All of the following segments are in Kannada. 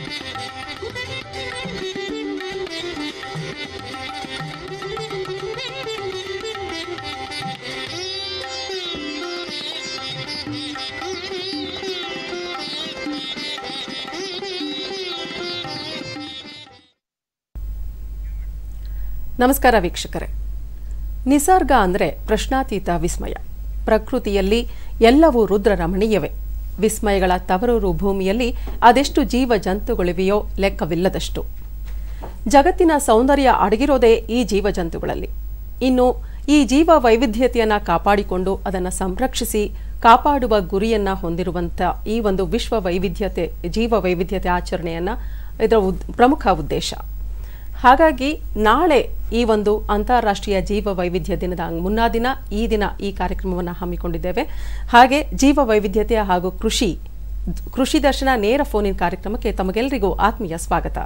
ನಮಸ್ಕಾರ ವೀಕ್ಷಕರೇ ನಿಸರ್ಗ ಅಂದರೆ ಪ್ರಶ್ನಾತೀತ ವಿಸ್ಮಯ ಪ್ರಕೃತಿಯಲ್ಲಿ ಎಲ್ಲವೂ ರುದ್ರರಮಣೀಯವೇ ವಿಸ್ಮಯಗಳ ತವರೂರು ಭೂಮಿಯಲ್ಲಿ ಅದೆಷ್ಟು ಜೀವ ಜಂತುಗಳಿವೆಯೋ ಲೆಕ್ಕವಿಲ್ಲದಷ್ಟು ಜಗತ್ತಿನ ಸೌಂದರ್ಯ ಅಡಗಿರೋದೇ ಈ ಜೀವಜಂತುಗಳಲ್ಲಿ ಇನ್ನು ಈ ಜೀವ ವೈವಿಧ್ಯತೆಯನ್ನು ಕಾಪಾಡಿಕೊಂಡು ಅದನ್ನು ಸಂರಕ್ಷಿಸಿ ಕಾಪಾಡುವ ಗುರಿಯನ್ನು ಹೊಂದಿರುವಂಥ ಈ ಒಂದು ವಿಶ್ವ ವೈವಿಧ್ಯತೆ ಜೀವ ವೈವಿಧ್ಯತೆ ಆಚರಣೆಯನ್ನು ಇದರ ಉದ್ ಪ್ರಮುಖ ಉದ್ದೇಶ ಹಾಗಾಗಿ ನಾಳೆ ಈ ಒಂದು ಅಂತಾರಾಷ್ಟ್ರೀಯ ಜೀವ ವೈವಿಧ್ಯ ದಿನದ ಮುನ್ನಾ ದಿನ ಈ ದಿನ ಈ ಕಾರ್ಯಕ್ರಮವನ್ನು ಹಮ್ಮಿಕೊಂಡಿದ್ದೇವೆ ಹಾಗೆ ಜೀವ ವೈವಿಧ್ಯತೆ ಹಾಗೂ ಕೃಷಿ ಕೃಷಿ ದರ್ಶನ ನೇರ ಫೋನಿನ್ ಕಾರ್ಯಕ್ರಮಕ್ಕೆ ತಮಗೆಲ್ಲರಿಗೂ ಆತ್ಮೀಯ ಸ್ವಾಗತ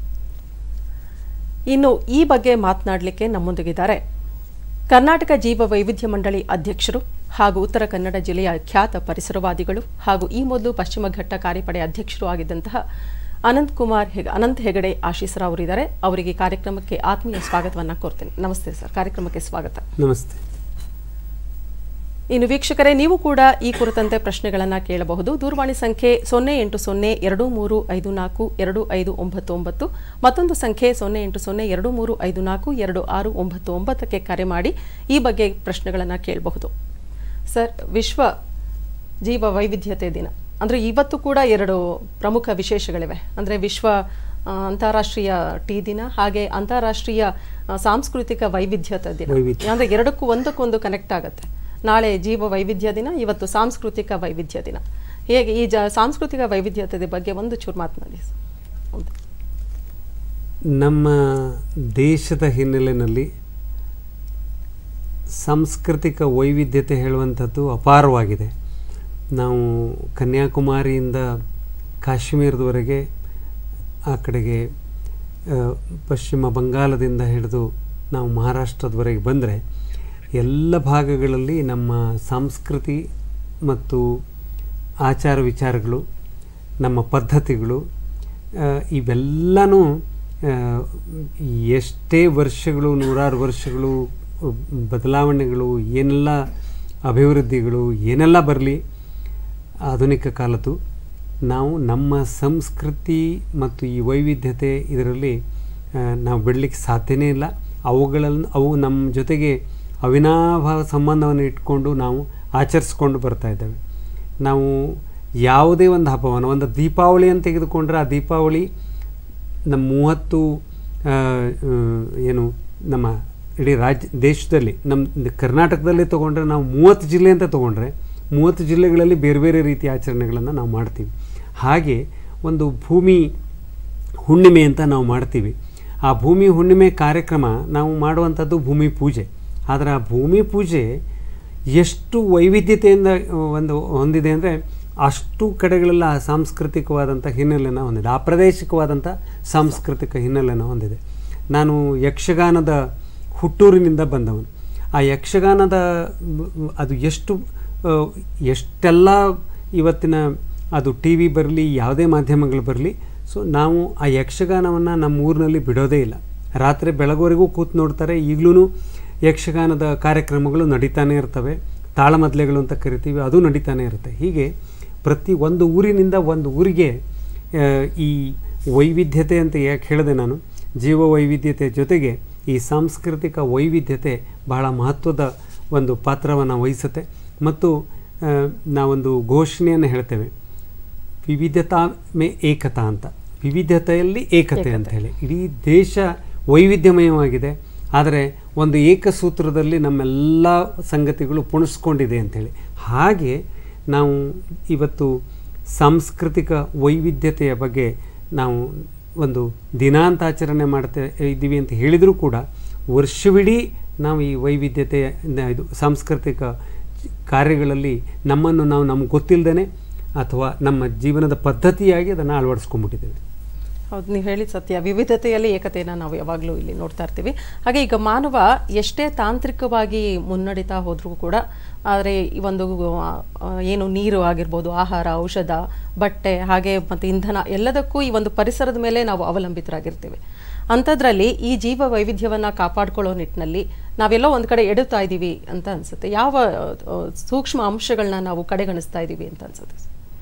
ಇನ್ನು ಈ ಬಗ್ಗೆ ಮಾತನಾಡಲಿಕ್ಕೆ ನಮ್ಮೊಂದಿಗಿದ್ದಾರೆ ಕರ್ನಾಟಕ ಜೀವ ವೈವಿಧ್ಯ ಮಂಡಳಿ ಅಧ್ಯಕ್ಷರು ಹಾಗೂ ಉತ್ತರ ಕನ್ನಡ ಜಿಲ್ಲೆಯ ಖ್ಯಾತ ಪರಿಸರವಾದಿಗಳು ಹಾಗೂ ಈ ಮೊದಲು ಪಶ್ಚಿಮ ಘಟ್ಟ ಕಾರ್ಯಪಡೆ ಅಧ್ಯಕ್ಷರು ಆಗಿದ್ದಂತಹ ಅನಂತ್ ಕುಮಾರ್ ಹೆಗ್ ಅನಂತ್ ಹೆಗಡೆ ಆಶೀಸರ ಅವರಿದ್ದಾರೆ ಅವರಿಗೆ ಕಾರ್ಯಕ್ರಮಕ್ಕೆ ಆತ್ಮೀಯ ಸ್ವಾಗತವನ್ನು ಕೋರ್ತೇನೆ ನಮಸ್ತೆ ಸರ್ ಕಾರ್ಯಕ್ರಮಕ್ಕೆ ಸ್ವಾಗತ ನಮಸ್ತೆ ಇನ್ನು ವೀಕ್ಷಕರೇ ನೀವು ಕೂಡ ಈ ಕುರಿತಂತೆ ಪ್ರಶ್ನೆಗಳನ್ನು ಕೇಳಬಹುದು ದೂರವಾಣಿ ಸಂಖ್ಯೆ ಸೊನ್ನೆ ಎಂಟು ಸೊನ್ನೆ ಎರಡು ಮೂರು ಐದು ನಾಲ್ಕು ಎರಡು ಐದು ಒಂಬತ್ತು ಒಂಬತ್ತು ಮತ್ತೊಂದು ಸಂಖ್ಯೆ ಸೊನ್ನೆ ಎಂಟು ಸೊನ್ನೆ ಎರಡು ಮೂರು ಐದು ನಾಲ್ಕು ಎರಡು ಆರು ಒಂಬತ್ತು ಒಂಬತ್ತಕ್ಕೆ ಕರೆ ಮಾಡಿ ಈ ಬಗ್ಗೆ ಪ್ರಶ್ನೆಗಳನ್ನು ಕೇಳಬಹುದು ಸರ್ ವಿಶ್ವ ಜೀವ ವೈವಿಧ್ಯತೆ ದಿನ ಅಂದರೆ ಇವತ್ತು ಕೂಡ ಎರಡು ಪ್ರಮುಖ ವಿಶೇಷಗಳಿವೆ ಅಂದರೆ ವಿಶ್ವ ಆ, ಅಂತಾರಾಷ್ಟ್ರೀಯ ಟೀ ದಿನ ಹಾಗೆ ಅಂತಾರಾಷ್ಟ್ರೀಯ ಆ, ಸಾಂಸ್ಕೃತಿಕ ವೈವಿಧ್ಯತೆ ದಿನ ವೈವಿಧ್ಯ. ಅಂದರೆ ಎರಡಕ್ಕೂ ಒಂದಕ್ಕೊಂದು ಕನೆಕ್ಟ್ ಆಗುತ್ತೆ ನಾಳೆ ಜೀವ ವೈವಿಧ್ಯ ದಿನ ಇವತ್ತು ಸಾಂಸ್ಕೃತಿಕ ವೈವಿಧ್ಯ ದಿನ ಹೇಗೆ ಈ ಜ ಸಾಂಸ್ಕೃತಿಕ ವೈವಿಧ್ಯತೆ ಬಗ್ಗೆ ಒಂದು ಚೂರು ಮಾತನಾಡಿ ಸರ್. ಹೌದು. ನಮ್ಮ ದೇಶದ ಹಿನ್ನೆಲೆಯಲ್ಲಿ ಸಾಂಸ್ಕೃತಿಕ ವೈವಿಧ್ಯತೆ ಹೇಳುವಂಥದ್ದು ಅಪಾರವಾಗಿದೆ ನಾವು ಕನ್ಯಾಕುಮಾರಿಯಿಂದ ಕಾಶ್ಮೀರದವರೆಗೆ ಆ ಕಡೆಗೆ ಆ, ಪಶ್ಚಿಮ ಬಂಗಾಳದಿಂದ ಹಿಡಿದು ನಾವು ಮಹಾರಾಷ್ಟ್ರದವರೆಗೆ ಬಂದರೆ ಎಲ್ಲ ಭಾಗಗಳಲ್ಲಿ ನಮ್ಮ ಸಂಸ್ಕೃತಿ ಮತ್ತು ಆಚಾರ ವಿಚಾರಗಳು ನಮ್ಮ ಪದ್ಧತಿಗಳು ಆ, ಇವೆಲ್ಲನೂ ಆ, ಎಷ್ಟೇ ವರ್ಷಗಳು ನೂರಾರು ವರ್ಷಗಳು ಬದಲಾವಣೆಗಳು ಏನೆಲ್ಲ ಅಭಿವೃದ್ಧಿಗಳು ಏನೆಲ್ಲ ಬರಲಿ ಆಧುನಿಕ ಕಾಲದ್ದು ನಾವು ನಮ್ಮ ಸಂಸ್ಕೃತಿ ಮತ್ತು ಈ ವೈವಿಧ್ಯತೆ ಇದರಲ್ಲಿ ಆ, ನಾವು ಬಿಡಲಿಕ್ಕೆ ಸಾಧ್ಯನೇ ಇಲ್ಲ ಅವುಗಳನ್ನು ಅವು ನಮ್ಮ ಜೊತೆಗೆ ಅವಿನಾಭಾವ ಸಂಬಂಧವನ್ನು ಇಟ್ಕೊಂಡು ನಾವು ಆಚರಿಸ್ಕೊಂಡು ಬರ್ತಾ ಇದ್ದೇವೆ ನಾವು ಯಾವುದೇ ಒಂದು ಹಬ್ಬವನ್ನು ಒಂದು ದೀಪಾವಳಿಯನ್ನು ತೆಗೆದುಕೊಂಡ್ರೆ ಆ ದೀಪಾವಳಿ ನಮ್ಮ ಮೂವತ್ತು ಆ, ಆ, ಏನು ನಮ್ಮ ಇಡೀ ರಾಜ್ಯ ದೇಶದಲ್ಲಿ ನಮ್ಮ ಕರ್ನಾಟಕದಲ್ಲಿ ತೊಗೊಂಡ್ರೆ ನಾವು ಮೂವತ್ತು ಜಿಲ್ಲೆ ಅಂತ ತೊಗೊಂಡ್ರೆ ಮೂವತ್ತು ಜಿಲ್ಲೆಗಳಲ್ಲಿ ಬೇರೆ ಬೇರೆ ರೀತಿಯ ಆಚರಣೆಗಳನ್ನು ನಾವು ಮಾಡ್ತೀವಿ ಹಾಗೆ ಒಂದು ಭೂಮಿ ಹುಣ್ಣಿಮೆ ಅಂತ ನಾವು ಮಾಡ್ತೀವಿ ಆ ಭೂಮಿ ಹುಣ್ಣಿಮೆ ಕಾರ್ಯಕ್ರಮ ನಾವು ಮಾಡುವಂಥದ್ದು ಭೂಮಿ ಪೂಜೆ ಆದರೆ ಆ ಭೂಮಿ ಪೂಜೆ ಎಷ್ಟು ವೈವಿಧ್ಯತೆಯಿಂದ ಒಂದು ಹೊಂದಿದೆ ಅಂದರೆ ಅಷ್ಟು ಕಡೆಗಳೆಲ್ಲ ಆ ಸಾಂಸ್ಕೃತಿಕವಾದಂಥ ಹಿನ್ನೆಲೆಯನ್ನು ಹೊಂದಿದೆ ಆ ಪ್ರಾದೇಶಿಕವಾದಂಥ ಸಾಂಸ್ಕೃತಿಕ ಹಿನ್ನೆಲೆಯನ್ನು ಹೊಂದಿದೆ ನಾನು ಯಕ್ಷಗಾನದ ಹುಟ್ಟೂರಿನಿಂದ ಬಂದವನು ಆ ಯಕ್ಷಗಾನದ ಮ್, ಅದು ಎಷ್ಟು ಆ, ಎಷ್ಟೆಲ್ಲ ಇವತ್ತಿನ ಅದು ಟಿ ವಿ ಬರಲಿ ಯಾವುದೇ ಮಾಧ್ಯಮಗಳು ಬರಲಿ ಸೊ ನಾವು ಆ ಯಕ್ಷಗಾನವನ್ನು ನಮ್ಮ ಊರಿನಲ್ಲಿ ಬಿಡೋದೇ ಇಲ್ಲ ರಾತ್ರಿ ಬೆಳಗುವರೆಗೂ ಕೂತು ನೋಡ್ತಾರೆ ಈಗಲೂ ಯಕ್ಷಗಾನದ ಕಾರ್ಯಕ್ರಮಗಳು ನಡೀತಾನೆ ಇರ್ತವೆ ತಾಳಮದ್ಲೆಗಳು ಅಂತ ಕರಿತೀವಿ ಅದು ನಡೀತಾನೆ ಇರುತ್ತೆ ಹೀಗೆ ಪ್ರತಿ ಒಂದು ಊರಿನಿಂದ ಒಂದು ಊರಿಗೆ ಆ, ಈ ವೈವಿಧ್ಯತೆ ಅಂತ ಯಾಕೆ ಹೇಳಿದೆ ನಾನು ಜೀವ ವೈವಿಧ್ಯತೆ ಜೊತೆಗೆ ಈ ಸಾಂಸ್ಕೃತಿಕ ವೈವಿಧ್ಯತೆ ಬಹಳ ಮಹತ್ವದ ಒಂದು ಪಾತ್ರವನ್ನು ವಹಿಸುತ್ತೆ ಮತ್ತು ಆ, ನಾವೊಂದು ಘೋಷಣೆಯನ್ನು ಹೇಳ್ತೇವೆ ವಿವಿಧತಾ ಮೇ ಏಕತಾ ಅಂತ ವಿವಿಧತೆಯಲ್ಲಿ ಏಕತೆ ಅಂತ ಹೇಳಿ ಇಡೀ ದೇಶ ವೈವಿಧ್ಯಮಯವಾಗಿದೆ ಆದರೆ ಒಂದು ಏಕಸೂತ್ರದಲ್ಲಿ ನಮ್ಮೆಲ್ಲ ಸಂಗತಿಗಳು ಪುಣಿಸ್ಕೊಂಡಿದೆ ಅಂಥೇಳಿ ಹಾಗೆ ನಾವು ಇವತ್ತು ಸಾಂಸ್ಕೃತಿಕ ವೈವಿಧ್ಯತೆಯ ಬಗ್ಗೆ ನಾವು ಒಂದು ದಿನಾಂತಾಚರಣೆ ಮಾಡ್ತಾ ಇದ್ದೀವಿ ಅಂತ ಹೇಳಿದರೂ ಕೂಡ ವರ್ಷವಿಡೀ ನಾವು ಈ ವೈವಿಧ್ಯತೆಯ ಇದು ಸಾಂಸ್ಕೃತಿಕ ಕಾರ್ಯಗಳಲ್ಲಿ ನಮ್ಮನ್ನು ನಾವು ನಮ್ಗೆ ಗೊತ್ತಿಲ್ಲದೇ ಅಥವಾ ನಮ್ಮ ಜೀವನದ ಪದ್ಧತಿಯಾಗಿ ಅದನ್ನು ಅಳವಡಿಸ್ಕೊಂಡ್ಬಿಟ್ಟಿದ್ದೇವೆ ಹೌದು ನೀವು ಹೇಳಿದ ಸತ್ಯ ವಿವಿಧತೆಯಲ್ಲಿ ಏಕತೆಯನ್ನು ನಾವು ಯಾವಾಗಲೂ ಇಲ್ಲಿ ನೋಡ್ತಾ ಇರ್ತೀವಿ ಹಾಗೆ ಈಗ ಮಾನವ ಎಷ್ಟೇ ತಾಂತ್ರಿಕವಾಗಿ ಮುನ್ನಡೀತಾ ಹೋದರೂ ಕೂಡ ಆದರೆ ಈ ಒಂದು ಆ, ಆ, ಏನು ನೀರು ಆಗಿರ್ಬೋದು ಆಹಾರ ಔಷಧ ಬಟ್ಟೆ ಹಾಗೆ ಮತ್ತು ಇಂಧನ ಎಲ್ಲದಕ್ಕೂ ಈ ಒಂದು ಪರಿಸರದ ಮೇಲೆ ನಾವು ಅವಲಂಬಿತರಾಗಿರ್ತೀವಿ ಅಂಥದ್ರಲ್ಲಿ ಈ ಜೀವ ವೈವಿಧ್ಯವನ್ನು ಕಾಪಾಡ್ಕೊಳ್ಳೋ ನಿಟ್ಟಿನಲ್ಲಿ ನಾವೆಲ್ಲೋ ಒಂದು ಕಡೆ ಎಡುತ್ತಾ ಇದ್ದೀವಿ ಅಂತ ಅನಿಸುತ್ತೆ ಯಾವ ಆ, ಸೂಕ್ಷ್ಮ ಅಂಶಗಳನ್ನ ನಾವು ಕಡೆಗಣಿಸ್ತಾ ಇದ್ದೀವಿ ಅಂತ ಅನ್ಸುತ್ತೆ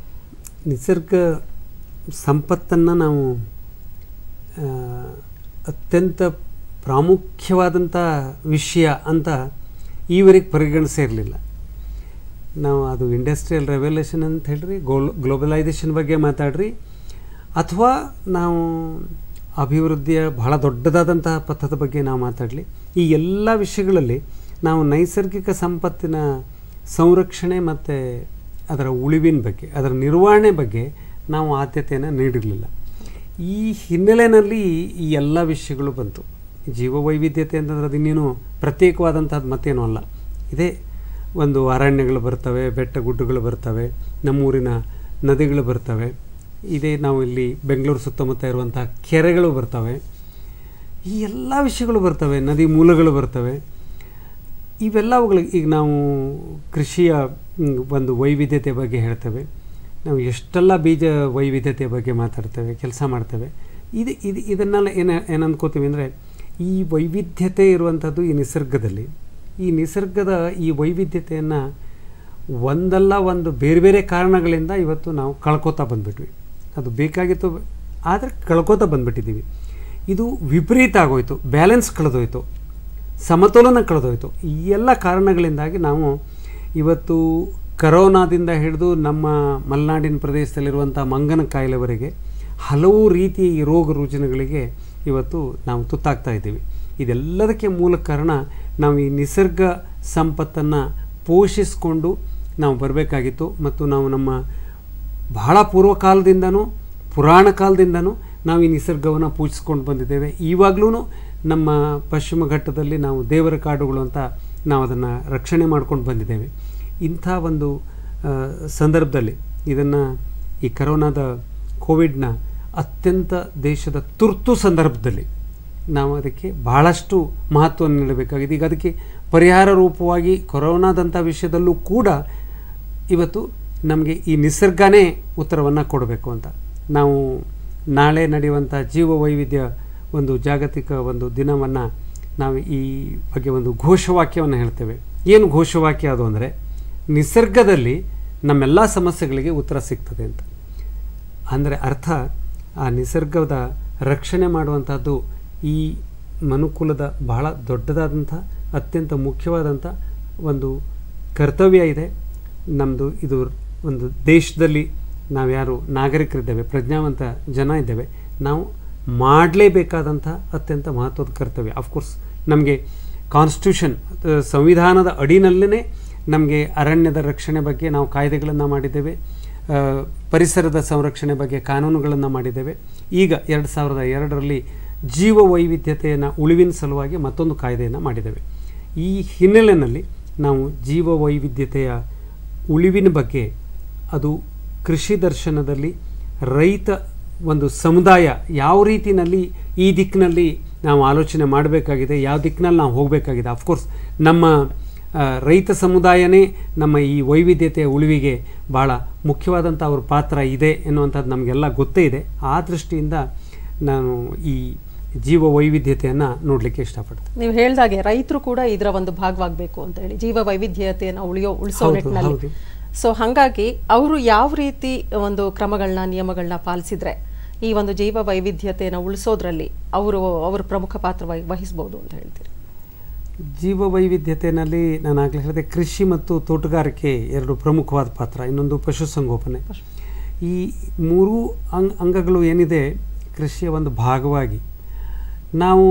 ನಿಸರ್ಗ ಸಂಪತ್ತನ್ನು ನಾವು ಆ, ಅತ್ಯಂತ ಪ್ರಾಮುಖ್ಯವಾದಂಥ ವಿಷಯ ಅಂತ ಈವರೆಗೆ ಪರಿಗಣಿಸೇ ಇರಲಿಲ್ಲ ನಾವು ಅದು ಇಂಡಸ್ಟ್ರಿಯಲ್ ರೆವಲ್ಯೂಷನ್ ಅಂತ ಹೇಳ್ರಿ ಗೋಲ್ ಗ್ಲೋಬಲೈಸೇಷನ್ ಬಗ್ಗೆ ಮಾತಾಡ್ರಿ ಅಥವಾ ನಾವು ಅಭಿವೃದ್ಧಿಯ ಬಹಳ ದೊಡ್ಡದಾದಂತಹ ಪಥದ ಬಗ್ಗೆ ನಾವು ಮಾತಾಡಲಿ ಈ ಎಲ್ಲ ವಿಷಯಗಳಲ್ಲಿ ನಾವು ನೈಸರ್ಗಿಕ ಸಂಪತ್ತಿನ ಸಂರಕ್ಷಣೆ ಮತ್ತು ಅದರ ಉಳಿವಿನ ಬಗ್ಗೆ ಅದರ ನಿರ್ವಹಣೆ ಬಗ್ಗೆ ನಾವು ಆದ್ಯತೆಯನ್ನು ನೀಡಿರಲಿಲ್ಲ ಈ ಹಿನ್ನೆಲೆಯಲ್ಲಿ ಈ ಎಲ್ಲ ವಿಷಯಗಳು ಬಂತು ಜೀವ ವೈವಿಧ್ಯತೆ ಅಂತಂದ್ರೆ ಅದು ಇನ್ನೇನು ಪ್ರತ್ಯೇಕವಾದಂಥದ್ದು ಮತ್ತೇನೂ ಅಲ್ಲ ಇದೇ ಒಂದು ಅರಣ್ಯಗಳು ಬರ್ತವೆ ಬೆಟ್ಟ ಗುಡ್ಡಗಳು ಬರ್ತವೆ ನಮ್ಮೂರಿನ ನದಿಗಳು ಬರ್ತವೆ ಇದೇ ನಾವು ಇಲ್ಲಿ ಬೆಂಗಳೂರು ಸುತ್ತಮುತ್ತ ಇರುವಂಥ ಕೆರೆಗಳು ಬರ್ತವೆ ಈ ಎಲ್ಲ ವಿಷಯಗಳು ಬರ್ತವೆ ನದಿ ಮೂಲಗಳು ಬರ್ತವೆ ಇವೆಲ್ಲವುಗಳು ಈಗ ನಾವು ಕೃಷಿಯ ಮ್, ಒಂದು ವೈವಿಧ್ಯತೆ ಬಗ್ಗೆ ಹೇಳ್ತೇವೆ ನಾವು ಎಷ್ಟೆಲ್ಲ ಬೀಜ ವೈವಿಧ್ಯತೆ ಬಗ್ಗೆ ಮಾತಾಡ್ತೇವೆ ಕೆಲಸ ಮಾಡ್ತೇವೆ ಇದು ಇದು ಇದನ್ನೆಲ್ಲ ಏನು ಏನು ಅಂದ್ಕೋತೀವಿ ಅಂದರೆ ಈ ವೈವಿಧ್ಯತೆ ಇರುವಂಥದ್ದು ಈ ನಿಸರ್ಗದಲ್ಲಿ ಈ ನಿಸರ್ಗದ ಈ ವೈವಿಧ್ಯತೆಯನ್ನು ಒಂದಲ್ಲ ಒಂದು ಬೇರೆ ಬೇರೆ ಕಾರಣಗಳಿಂದ ಇವತ್ತು ನಾವು ಕಳ್ಕೊತಾ ಬಂದ್ಬಿಟ್ವಿ ಅದು ಬೇಕಾಗಿತ್ತು ಆದರೆ ಕಳ್ಕೊತಾ ಬಂದ್ಬಿಟ್ಟಿದ್ದೀವಿ ಇದು ವಿಪರೀತ ಆಗೋಯ್ತು ಬ್ಯಾಲೆನ್ಸ್ ಕಳೆದೋಯ್ತು ಸಮತೋಲನ ಕಳೆದೋಯ್ತು ಈ ಎಲ್ಲ ಕಾರಣಗಳಿಂದಾಗಿ ನಾವು ಇವತ್ತು ಕರೋನಾದಿಂದ ಹಿಡಿದು ನಮ್ಮ ಮಲೆನಾಡಿನ ಪ್ರದೇಶದಲ್ಲಿರುವಂಥ ಮಂಗನ ಕಾಯಿಲೆವರೆಗೆ ಹಲವು ರೀತಿಯ ಈ ರೋಗ ರುಜಿನಗಳಿಗೆ ಇವತ್ತು ನಾವು ತುತ್ತಾಗ್ತಾ ಇದ್ದೀವಿ ಇದೆಲ್ಲದಕ್ಕೆ ಮೂಲ ಕಾರಣ ನಾವು ಈ ನಿಸರ್ಗ ಸಂಪತ್ತನ್ನು ಪೋಷಿಸಿಕೊಂಡು ನಾವು ಬರಬೇಕಾಗಿತ್ತು ಮತ್ತು ನಾವು ನಮ್ಮ ಬಹಳ ಪೂರ್ವಕಾಲದಿಂದನೂ ಪುರಾಣ ಕಾಲದಿಂದನೂ ನಾವು ಈ ನಿಸರ್ಗವನ್ನು ಪೂಜಿಸ್ಕೊಂಡು ಬಂದಿದ್ದೇವೆ ಇವಾಗಲೂ ನಮ್ಮ ಪಶ್ಚಿಮ ಘಟ್ಟದಲ್ಲಿ ನಾವು ದೇವರ ಕಾಡುಗಳು ಅಂತ ನಾವು ಅದನ್ನು ರಕ್ಷಣೆ ಮಾಡ್ಕೊಂಡು ಬಂದಿದ್ದೇವೆ ಇಂಥ ಒಂದು ಆ, ಸಂದರ್ಭದಲ್ಲಿ ಇದನ್ನು ಈ ಕರೋನಾದ ಕೋವಿಡ್ನ ಅತ್ಯಂತ ದೇಶದ ತುರ್ತು ಸಂದರ್ಭದಲ್ಲಿ ನಾವು ಅದಕ್ಕೆ ಬಹಳಷ್ಟು ಮಹತ್ವವನ್ನು ನೀಡಬೇಕಾಗಿದೆ ಈಗ ಅದಕ್ಕೆ ಪರಿಹಾರ ರೂಪವಾಗಿ ಕೊರೋನಾದಂಥ ವಿಷಯದಲ್ಲೂ ಕೂಡ ಇವತ್ತು ನಮಗೆ ಈ ನಿಸರ್ಗನೇ ಉತ್ತರವನ್ನು ಕೊಡಬೇಕು ಅಂತ ನಾವು ನಾಳೆ ನಡೆಯುವಂಥ ಜೀವ ವೈವಿಧ್ಯ ಒಂದು ಜಾಗತಿಕ ಒಂದು ದಿನವನ್ನು ನಾವು ಈ ಬಗ್ಗೆ ಒಂದು ಘೋಷವಾಕ್ಯವನ್ನು ಹೇಳ್ತೇವೆ ಏನು ಘೋಷವಾಕ್ಯ ಅದು ಅಂದರೆ ನಿಸರ್ಗದಲ್ಲಿ ನಮ್ಮೆಲ್ಲ ಸಮಸ್ಯೆಗಳಿಗೆ ಉತ್ತರ ಸಿಗ್ತದೆ ಅಂತ ಅಂದರೆ ಅರ್ಥ ಆ ನಿಸರ್ಗದ ರಕ್ಷಣೆ ಮಾಡುವಂಥದ್ದು ಈ ಮನುಕುಲದ ಬಹಳ ದೊಡ್ಡದಾದಂಥ ಅತ್ಯಂತ ಮುಖ್ಯವಾದಂಥ ಒಂದು ಕರ್ತವ್ಯ ಇದೆ ನಮ್ಮದು ಇದು ಒಂದು ದೇಶದಲ್ಲಿ ನಾವು ಯಾರು ನಾಗರಿಕರಿದ್ದೇವೆ ಪ್ರಜ್ಞಾವಂತ ಜನ ಇದ್ದೇವೆ ನಾವು ಮಾಡಲೇಬೇಕಾದಂಥ ಅತ್ಯಂತ ಮಹತ್ವದ ಕರ್ತವ್ಯ ಅಫ್ಕೋರ್ಸ್ ನಮಗೆ ಕಾನ್ಸ್ಟಿಟ್ಯೂಷನ್ ಸಂವಿಧಾನದ ಅಡಿನಲ್ಲೇ ನಮಗೆ ಅರಣ್ಯದ ರಕ್ಷಣೆ ಬಗ್ಗೆ ನಾವು ಕಾಯ್ದೆಗಳನ್ನು ಮಾಡಿದ್ದೇವೆ ಆ, ಪರಿಸರದ ಸಂರಕ್ಷಣೆ ಬಗ್ಗೆ ಕಾನೂನುಗಳನ್ನು ಮಾಡಿದ್ದೇವೆ ಈಗ ಎರಡು ಸಾವಿರದ ಎರಡರಲ್ಲಿ ಜೀವ ವೈವಿಧ್ಯತೆಯನ್ನು ಉಳಿವಿನ ಸಲುವಾಗಿ ಮತ್ತೊಂದು ಕಾಯ್ದೆಯನ್ನು ಮಾಡಿದ್ದೇವೆ ಈ ಹಿನ್ನೆಲೆಯಲ್ಲಿ ನಾವು ಜೀವ ವೈವಿಧ್ಯತೆಯ ಉಳಿವಿನ ಬಗ್ಗೆ ಅದು ಕೃಷಿ ದರ್ಶನದಲ್ಲಿ ರೈತ ಒಂದು ಸಮುದಾಯ ಯಾವ ರೀತಿಯಲ್ಲಿ ಈ ದಿಕ್ಕಿನಲ್ಲಿ ನಾವು ಆಲೋಚನೆ ಮಾಡಬೇಕಾಗಿದೆ ಯಾವ ದಿಕ್ಕಿನಲ್ಲಿ ನಾವು ಹೋಗಬೇಕಾಗಿದೆ ಅಫ್ಕೋರ್ಸ್ ನಮ್ಮ ಆ, ರೈತ ಸಮುದಾಯನೇ ನಮ್ಮ ಈ ವೈವಿಧ್ಯತೆಯ ಉಳಿವಿಗೆ ಭಾಳ ಮುಖ್ಯವಾದಂಥ ಅವ್ರ ಪಾತ್ರ ಇದೆ ಎನ್ನುವಂಥದ್ದು ನಮಗೆಲ್ಲ ಗೊತ್ತೇ ಇದೆ ಆ ದೃಷ್ಟಿಯಿಂದ ನಾನು ಈ ಜೀವ ವೈವಿಧ್ಯತೆಯನ್ನು ನೋಡಲಿಕ್ಕೆ ಇಷ್ಟಪಡ್ತೇನೆ ನೀವು ಹೇಳ್ದಾಗೆ ರೈತರು ಕೂಡ ಇದರ ಒಂದು ಭಾಗವಾಗಬೇಕು ಅಂತ ಹೇಳಿ ಜೀವ ವೈವಿಧ್ಯತೆಯನ್ನು ಉಳಿಯೋ ಉಳಿಸೋ ಹೌದು, ನಿಟ್ಟಿನಲ್ಲಿ ಹೌದು. ಸೊ ಹಾಗಾಗಿ ಅವರು ಯಾವ ರೀತಿ ಒಂದು ಕ್ರಮಗಳನ್ನ ನಿಯಮಗಳನ್ನ ಪಾಲಿಸಿದ್ರೆ ಈ ಒಂದು ಜೀವ ವೈವಿಧ್ಯತೆಯನ್ನು ಉಳಿಸೋದ್ರಲ್ಲಿ ಅವರು ಅವರು ಪ್ರಮುಖ ಪಾತ್ರ ವಹಿ- ವಹಿಸ್ಬೋದು ಅಂತ ಹೇಳ್ತೀರಿ ಜೀವ ವೈವಿಧ್ಯತೆಯಲ್ಲಿ ನಾನು ಆಗಲೇ ಹೇಳಿದೆ ಕೃಷಿ ಮತ್ತು ತೋಟಗಾರಿಕೆ ಎರಡು ಪ್ರಮುಖವಾದ ಪಾತ್ರ ಇನ್ನೊಂದು ಪಶುಸಂಗೋಪನೆ ಈ ಮೂರೂ ಅಂಗ್ ಅಂಗಗಳು ಏನಿದೆ ಕೃಷಿಯ ಒಂದು ಭಾಗವಾಗಿ ನಾವು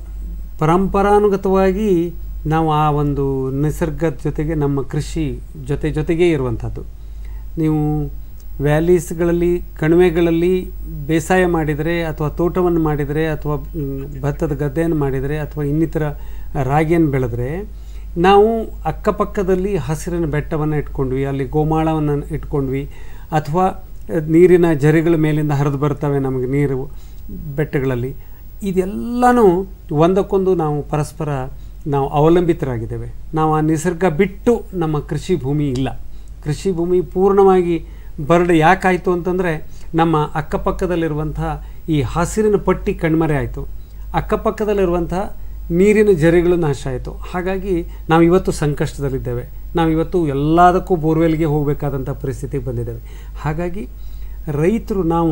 ಪರಂಪರಾನುಗತವಾಗಿ ನಾವು ಆ ಒಂದು ನಿಸರ್ಗದ ಜೊತೆಗೆ ನಮ್ಮ ಕೃಷಿ ಜೊತೆ ಜೊತೆಗೇ ಇರುವಂಥದ್ದು ನೀವು ವ್ಯಾಲೀಸ್ಗಳಲ್ಲಿ ಕಣಿವೆಗಳಲ್ಲಿ ಬೇಸಾಯ ಮಾಡಿದರೆ ಅಥವಾ ತೋಟವನ್ನು ಮಾಡಿದರೆ ಅಥವಾ ಮ್, ಭತ್ತದ ಗದ್ದೆಯನ್ನು ಮಾಡಿದರೆ ಅಥವಾ ಇನ್ನಿತರ ರಾಗಿಯನ್ನು ಬೆಳೆದ್ರೆ ನಾವು ಅಕ್ಕಪಕ್ಕದಲ್ಲಿ ಹಸಿರಿನ ಬೆಟ್ಟವನ್ನು ಇಟ್ಕೊಂಡ್ವಿ ಅಲ್ಲಿ ಗೋಮಾಳವನ್ನು ಇಟ್ಕೊಂಡ್ವಿ ಅಥವಾ ನೀರಿನ ಜರಿಗಳ ಮೇಲಿಂದ ಹರಿದು ಬರ್ತವೆ ನಮಗೆ ನೀರು ಬೆಟ್ಟಗಳಲ್ಲಿ ಇದೆಲ್ಲನೂ ಒಂದಕ್ಕೊಂದು ನಾವು ಪರಸ್ಪರ ನಾವು ಅವಲಂಬಿತರಾಗಿದ್ದೇವೆ ನಾವು ಆ ನಿಸರ್ಗ ಬಿಟ್ಟು ನಮ್ಮ ಕೃಷಿ ಭೂಮಿ ಇಲ್ಲ ಕೃಷಿ ಭೂಮಿ ಪೂರ್ಣವಾಗಿ ಬರಡು ಯಾಕಾಯಿತು ಅಂತಂದರೆ ನಮ್ಮ ಅಕ್ಕಪಕ್ಕದಲ್ಲಿರುವಂಥ ಈ ಹಸಿರಿನ ಪಟ್ಟಿ ಕಣ್ಮರೆ ಆಯಿತು ಅಕ್ಕಪಕ್ಕದಲ್ಲಿರುವಂಥ ನೀರಿನ ಜರಿಗಳು ನಾಶ ಆಯಿತು ಹಾಗಾಗಿ ನಾವು ಇವತ್ತು ಸಂಕಷ್ಟದಲ್ಲಿದ್ದೇವೆ ನಾವು ಇವತ್ತು ಎಲ್ಲದಕ್ಕೂ ಬೋರ್ವೆಲ್ಗೆ ಹೋಗಬೇಕಾದಂಥ ಪರಿಸ್ಥಿತಿಗೆ ಬಂದಿದ್ದೇವೆ ಹಾಗಾಗಿ ರೈತರು ನಾವು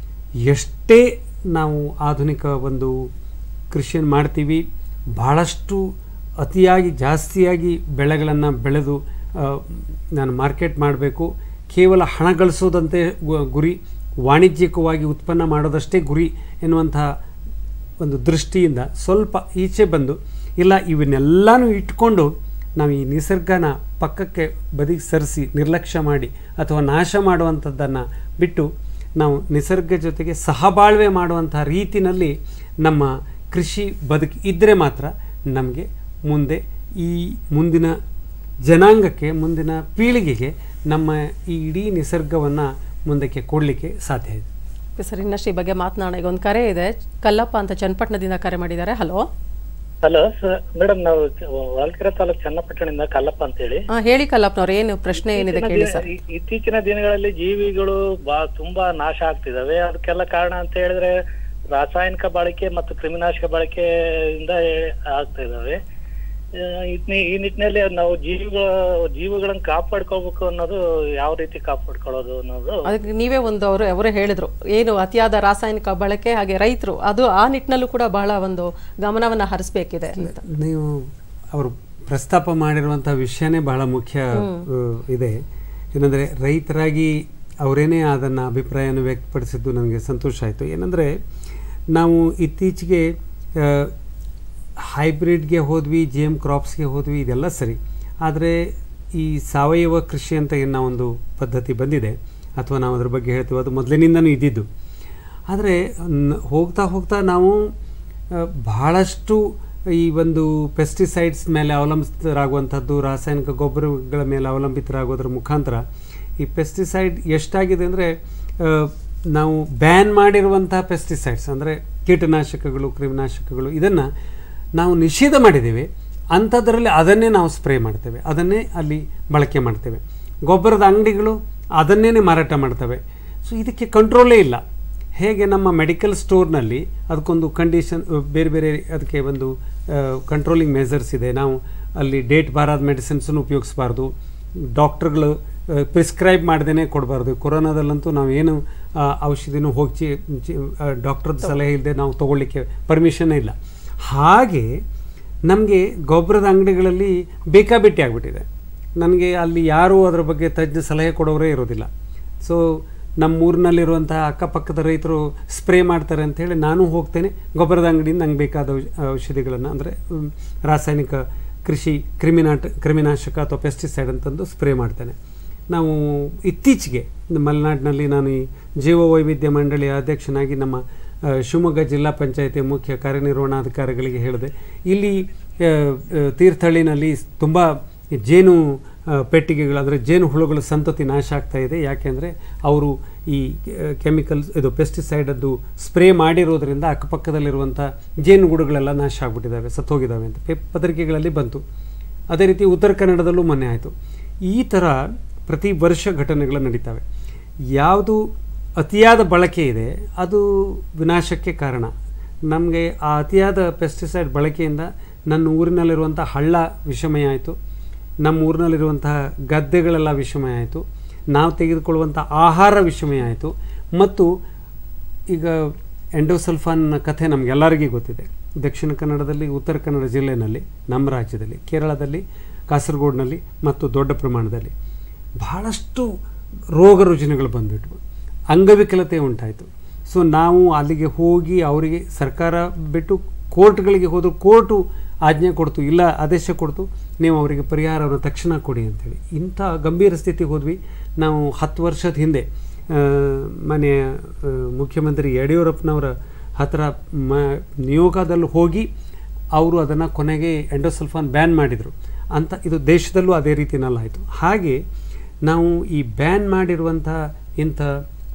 ಎಷ್ಟೇ ನಾವು ಆಧುನಿಕ ಒಂದು ಕೃಷಿಯನ್ನು ಮಾಡ್ತೀವಿ ಭಾಳಷ್ಟು ಅತಿಯಾಗಿ ಜಾಸ್ತಿಯಾಗಿ ಬೆಳೆಗಳನ್ನು ಬೆಳೆದು ಆ, ನಾನು ಮಾರ್ಕೆಟ್ ಮಾಡಬೇಕು ಕೇವಲ ಹಣ ಗಳಿಸೋದಂತೆ ಗು- ಗುರಿ ವಾಣಿಜ್ಯಿಕವಾಗಿ ಉತ್ಪನ್ನ ಮಾಡೋದಷ್ಟೇ ಗುರಿ ಎನ್ನುವಂಥ ಒಂದು ದೃಷ್ಟಿಯಿಂದ ಸ್ವಲ್ಪ ಈಚೆ ಬಂದು ಇಲ್ಲ ಇವನ್ನೆಲ್ಲನೂ ಇಟ್ಕೊಂಡು ನಾವು ಈ ನಿಸರ್ಗನ ಪಕ್ಕಕ್ಕೆ ಬದಿಗೆ ಸರಿಸಿ ನಿರ್ಲಕ್ಷ್ಯ ಮಾಡಿ ಅಥವಾ ನಾಶ ಮಾಡುವಂಥದ್ದನ್ನು ಬಿಟ್ಟು ನಾವು ನಿಸರ್ಗ ಜೊತೆಗೆ ಸಹಬಾಳ್ವೆ ಮಾಡುವಂಥ ರೀತಿನಲ್ಲಿ ನಮ್ಮ ಕೃಷಿ ಬದುಕು ಇದ್ದರೆ ಮಾತ್ರ ನಮಗೆ ಮುಂದೆ ಈ ಮುಂದಿನ ಜನಾಂಗಕ್ಕೆ ಮುಂದಿನ ಪೀಳಿಗೆಗೆ ನಮ್ಮ ಈ ಇಡೀ ನಿಸರ್ಗವನ್ನು ಮುಂದಕ್ಕೆ ಕೊಡಲಿಕ್ಕೆ ಸಾಧ್ಯ ಇದೆ ಸರ್ ಇನ್ನಷ್ಟು ಈ ಬಗ್ಗೆ ಮಾತನಾಡೋಣ ಈಗ ಒಂದು ಕರೆ ಇದೆ ಕಲ್ಲಪ್ಪ ಅಂತ ಚನ್ನಪಟ್ಟಣದಿಂದ ಕರೆ ಮಾಡಿದ್ದಾರೆ ಹಲೋ ಹಲೋ ಸರ್ ಮೇಡಮ್ ನಾವು ಹೊಳಲ್ಕೆರೆ ತಾಲೂಕು ಚನ್ನಪಟ್ಟಣದಿಂದ ಕಲ್ಲಪ್ಪ ಅಂತ ಹೇಳಿ ಹಾಂ ಹೇಳಿ ಕಲ್ಲಪ್ಪನವ್ರು ಏನು ಪ್ರಶ್ನೆ ಏನಿದೆ ಕೇಳಿ ಸರ್ ಈ- ಇತ್ತೀಚಿನ ದಿನಗಳಲ್ಲಿ ಜೀವಿಗಳು ಬಾ ತುಂಬಾ ನಾಶ ಆಗ್ತಿದಾವೆ ಅದಕ್ಕೆಲ್ಲ ಕಾರಣ ಅಂತ ಹೇಳಿದ್ರೆ ರಾಸಾಯನಿಕ ಬಳಕೆ ಮತ್ತು ಕ್ರಿಮಿನಾಶಕ ಬಳಕೆಯಿಂದ ಆಗ್ತಾ ಇದಾವೆ ಆ, ಇದ್ನಿ- ಈ ನಿಟ್ಟಿನಲ್ಲಿ ನಾವು ಜೀವಿಗಳ ಜೀವಿಗಳನ್ನ ಕಾಪಾಡ್ಕೋಬೇಕು ಅನ್ನೋದು ಯಾವ ರೀತಿ ಕಾಪಾಡ್ಕೊಳ್ಳೋದು ಅನ್ನೋದು ಅದಕ್ಕೆ ನೀವೇ ಒಂದು ಅವರು ಅವರೇ ಹೇಳಿದ್ರು ಏನು ಅತಿಯಾದ ರಾಸಾಯನಿಕ ಬಳಕೆ ಹಾಗೆ ರೈತರು ಅದು ಆ ನಿಟ್ಟಿನಲ್ಲೂ ಕೂಡ ಬಹಳ ಒಂದು ಗಮನವನ್ನು ಹರಿಸ್ಬೇಕಿದೆ ಅಂತ ನೀವು ಅವರು ಪ್ರಸ್ತಾಪ ಮಾಡಿರುವಂಥ ವಿಷಯನೇ ಬಹಳ ಮುಖ್ಯ ಆ, ಇದೆ ಏನಂದರೆ ರೈತರಾಗಿ ಅವರೇನೇ ಅದನ್ನು ಅಭಿಪ್ರಾಯನ ವ್ಯಕ್ತಪಡಿಸಿದ್ದು ನನಗೆ ಸಂತೋಷ ಆಯಿತು ಏನಂದರೆ ನಾವು ಇತ್ತೀಚೆಗೆ ಆ, ಹೈಬ್ರಿಡ್ಗೆ ಹೋದ್ವಿ ಜಿ ಎಮ್ ಕ್ರಾಪ್ಸ್ಗೆ ಹೋದ್ವಿ ಇದೆಲ್ಲ ಸರಿ ಆದರೆ ಈ ಸಾವಯವ ಕೃಷಿ ಅಂತ ಏನು ನಾವೊಂದು ಪದ್ಧತಿ ಬಂದಿದೆ ಅಥವಾ ನಾವು ಅದ್ರ ಬಗ್ಗೆ ಹೇಳ್ತೀವಿ ಅದು ಮೊದಲಿನಿಂದನೂ ಇದ್ದಿದ್ದು ಆದರೆ ನ್- ಹೋಗ್ತಾ ಹೋಗ್ತಾ ನಾವು ಆ, ಬಹಳಷ್ಟು ಈ ಒಂದು ಪೆಸ್ಟಿಸೈಡ್ಸ್ ಮೇಲೆ ಅವಲಂಬಿತರಾಗುವಂಥದ್ದು ರಾಸಾಯನಿಕ ಗೊಬ್ಬರಗಳ ಮೇಲೆ ಅವಲಂಬಿತರಾಗೋದ್ರ ಮುಖಾಂತರ ಈ ಪೆಸ್ಟಿಸೈಡ್ ಎಷ್ಟಾಗಿದೆ ಅಂದರೆ ನಾವು ಬ್ಯಾನ್ ಮಾಡಿರುವಂಥ ಪೆಸ್ಟಿಸೈಡ್ಸ್ ಅಂದರೆ ಕೀಟನಾಶಕಗಳು ಕ್ರಿಮಿನಾಶಕಗಳು ಇದನ್ನು ನಾವು ನಿಷೇಧ ಮಾಡಿದ್ದೇವೆ ಅಂಥದ್ರಲ್ಲಿ ಅದನ್ನೇ ನಾವು ಸ್ಪ್ರೇ ಮಾಡ್ತೇವೆ ಅದನ್ನೇ ಅಲ್ಲಿ ಬಳಕೆ ಮಾಡ್ತೇವೆ ಗೊಬ್ಬರದ ಅಂಗಡಿಗಳು ಅದನ್ನೇ ಮಾರಾಟ ಮಾಡ್ತವೆ ಸೊ ಇದಕ್ಕೆ ಕಂಟ್ರೋಲೇ ಇಲ್ಲ ಹೇಗೆ ನಮ್ಮ ಮೆಡಿಕಲ್ ಸ್ಟೋರ್ನಲ್ಲಿ ಅದಕ್ಕೊಂದು ಕಂಡೀಷನ್ ಬೇರೆ ಬೇರೆ ಅದಕ್ಕೆ ಒಂದು ಕಂಟ್ರೋಲಿಂಗ್ ಮೆಜರ್ಸ್ ಇದೆ ನಾವು ಅಲ್ಲಿ ಡೇಟ್ ಬಾರಾದ ಮೆಡಿಸಿನ್ಸನ್ನು ಉಪಯೋಗಿಸಬಾರ್ದು ಡಾಕ್ಟ್ರುಗಳು ಪ್ರಿಸ್ಕ್ರೈಬ್ ಮಾಡ್ದೇ ಕೊಡಬಾರ್ದು ಕೊರೋನಾದಲ್ಲಂತೂ ನಾವು ಏನು ಆ, ಔಷಧಿನೂ ಹೋಗಿ ಡಾಕ್ಟ್ರದ್ದು ಸಲಹೆ ಇಲ್ಲದೆ ನಾವು ತೊಗೊಳ್ಳಿಕ್ಕೆ ಪರ್ಮಿಷನ್ನೇ ಇಲ್ಲ ಹಾಗೆ ನಮಗೆ ಗೊಬ್ಬರದ ಅಂಗಡಿಗಳಲ್ಲಿ ಬೇಕಾಬಿಟ್ಟಿ ಆಗಿಬಿಟ್ಟಿದೆ ನನಗೆ ಅಲ್ಲಿ ಯಾರೂ ಅದರ ಬಗ್ಗೆ ತಜ್ಞ ಸಲಹೆ ಕೊಡೋರೇ ಇರೋದಿಲ್ಲ ಸೊ ನಮ್ಮ ಊರಿನಲ್ಲಿರುವಂತಹ ಅಕ್ಕಪಕ್ಕದ ರೈತರು ಸ್ಪ್ರೇ ಮಾಡ್ತಾರೆ ಅಂತೇಳಿ ನಾನು ಹೋಗ್ತೇನೆ ಗೊಬ್ಬರದ ಅಂಗಡಿಯಿಂದ ನಂಗೆ ಬೇಕಾದ ಔಷ- ಔಷಧಿಗಳನ್ನು ಅಂದರೆ ರಾಸಾಯನಿಕ ಕೃಷಿ ಕ್ರಿಮಿನಾಟ ಕ್ರಿಮಿನಾಶಕ ಅಥವಾ ಪೆಸ್ಟಿಸೈಡ್ ಅಂತಂದು ಸ್ಪ್ರೇ ಮಾಡ್ತೇನೆ ನಾವು ಇತ್ತೀಚೆಗೆ ನಮ್ಮ ಮಲೆನಾಡಿನಲ್ಲಿ ನಾನು ಈ ಜೀವ ವೈವಿಧ್ಯ ಮಂಡಳಿಯ ಅಧ್ಯಕ್ಷನಾಗಿ ನಮ್ಮ ಆ, ಶಿವಮೊಗ್ಗ ಜಿಲ್ಲಾ ಪಂಚಾಯತಿಯ ಮುಖ್ಯ ಕಾರ್ಯನಿರ್ವಹಣಾಧಿಕಾರಿಗಳಿಗೆ ಹೇಳಿದೆ ಇಲ್ಲಿ ಆ, ಆ, ತೀರ್ಥಹಳ್ಳಿನಲ್ಲಿ ತುಂಬ ಜೇನು ಆ, ಪೆಟ್ಟಿಗೆಗಳು ಅಂದರೆ ಜೇನು ಹುಳುಗಳ ಸಂತತಿ ನಾಶ ಆಗ್ತಾ ಇದೆ ಯಾಕೆಂದರೆ ಅವರು ಈ ಕೆಮಿಕಲ್ಸ್ ಇದು ಪೆಸ್ಟಿಸೈಡದ್ದು ಸ್ಪ್ರೇ ಮಾಡಿರೋದ್ರಿಂದ ಅಕ್ಕಪಕ್ಕದಲ್ಲಿರುವಂಥ ಜೇನುಗೂಡುಗಳೆಲ್ಲ ನಾಶ ಆಗಿಬಿಟ್ಟಿದ್ದಾವೆ ಸತ್ತೋಗಿದ್ದಾವೆ ಅಂತ ಪೇ ಪತ್ರಿಕೆಗಳಲ್ಲಿ ಬಂತು ಅದೇ ರೀತಿ ಉತ್ತರ ಕನ್ನಡದಲ್ಲೂ ಮೊನ್ನೆ ಆಯಿತು ಈ ಥರ ಪ್ರತಿ ವರ್ಷ ಘಟನೆಗಳು ನಡೀತವೆ ಯಾವುದು ಅತಿಯಾದ ಬಳಕೆ ಇದೆ ಅದು ವಿನಾಶಕ್ಕೆ ಕಾರಣ ನಮಗೆ ಆ ಅತಿಯಾದ ಪೆಸ್ಟಿಸೈಡ್ ಬಳಕೆಯಿಂದ ನನ್ನ ಊರಿನಲ್ಲಿರುವಂಥ ಹಳ್ಳ ವಿಷಮಯ ಆಯಿತು ನಮ್ಮ ಊರಿನಲ್ಲಿರುವಂತಹ ಗದ್ದೆಗಳೆಲ್ಲ ವಿಷಮಯ ಆಯಿತು ನಾವು ತೆಗೆದುಕೊಳ್ಳುವಂಥ ಆಹಾರ ವಿಷಮಯ ಆಯಿತು ಮತ್ತು ಈಗ ಎಂಡೋಸಲ್ಫಾನ್ ಕಥೆ ನಮಗೆಲ್ಲರಿಗೂ ಗೊತ್ತಿದೆ ದಕ್ಷಿಣ ಕನ್ನಡದಲ್ಲಿ ಉತ್ತರ ಕನ್ನಡ ಜಿಲ್ಲೆಯಲ್ಲಿ ನಮ್ಮ ರಾಜ್ಯದಲ್ಲಿ ಕೇರಳದಲ್ಲಿ ಕಾಸರಗೋಡಿನಲ್ಲಿ ಮತ್ತು ದೊಡ್ಡ ಪ್ರಮಾಣದಲ್ಲಿ ಬಹಳಷ್ಟು ರೋಗ ರುಜಿನಗಳು ಬಂದುಬಿಟ್ವು ಅಂಗವಿಕಲತೆ ಉಂಟಾಯಿತು ಸೊ ನಾವು ಅಲ್ಲಿಗೆ ಹೋಗಿ ಅವರಿಗೆ ಸರ್ಕಾರ ಬಿಟ್ಟು ಕೋರ್ಟ್ಗಳಿಗೆ ಹೋದರೂ ಕೋರ್ಟು ಆಜ್ಞೆ ಕೊಡ್ತು ಇಲ್ಲ ಆದೇಶ ಕೊಡ್ತು ನೀವು ಅವರಿಗೆ ಪರಿಹಾರವನ್ನು ತಕ್ಷಣ ಕೊಡಿ ಅಂತೇಳಿ ಇಂಥ ಗಂಭೀರ ಸ್ಥಿತಿಗೆ ಹೋದ್ವಿ ನಾವು ಹತ್ತು ವರ್ಷದ ಹಿಂದೆ ಆ, ಮನೆಯ ಆ, ಮುಖ್ಯಮಂತ್ರಿ ಯಡಿಯೂರಪ್ಪನವರ ಹತ್ರ ಮ ನಿಯೋಗದಲ್ಲಿ ಹೋಗಿ ಅವರು ಅದನ್ನು ಕೊನೆಗೆ ಎಂಡೋಸಲ್ಫಾನ್ ಬ್ಯಾನ್ ಮಾಡಿದರು ಅಂತ ಇದು ದೇಶದಲ್ಲೂ ಅದೇ ರೀತಿನಲ್ಲಾಯಿತು ಹಾಗೆ ನಾವು ಈ ಬ್ಯಾನ್ ಮಾಡಿರುವಂಥ ಇಂಥ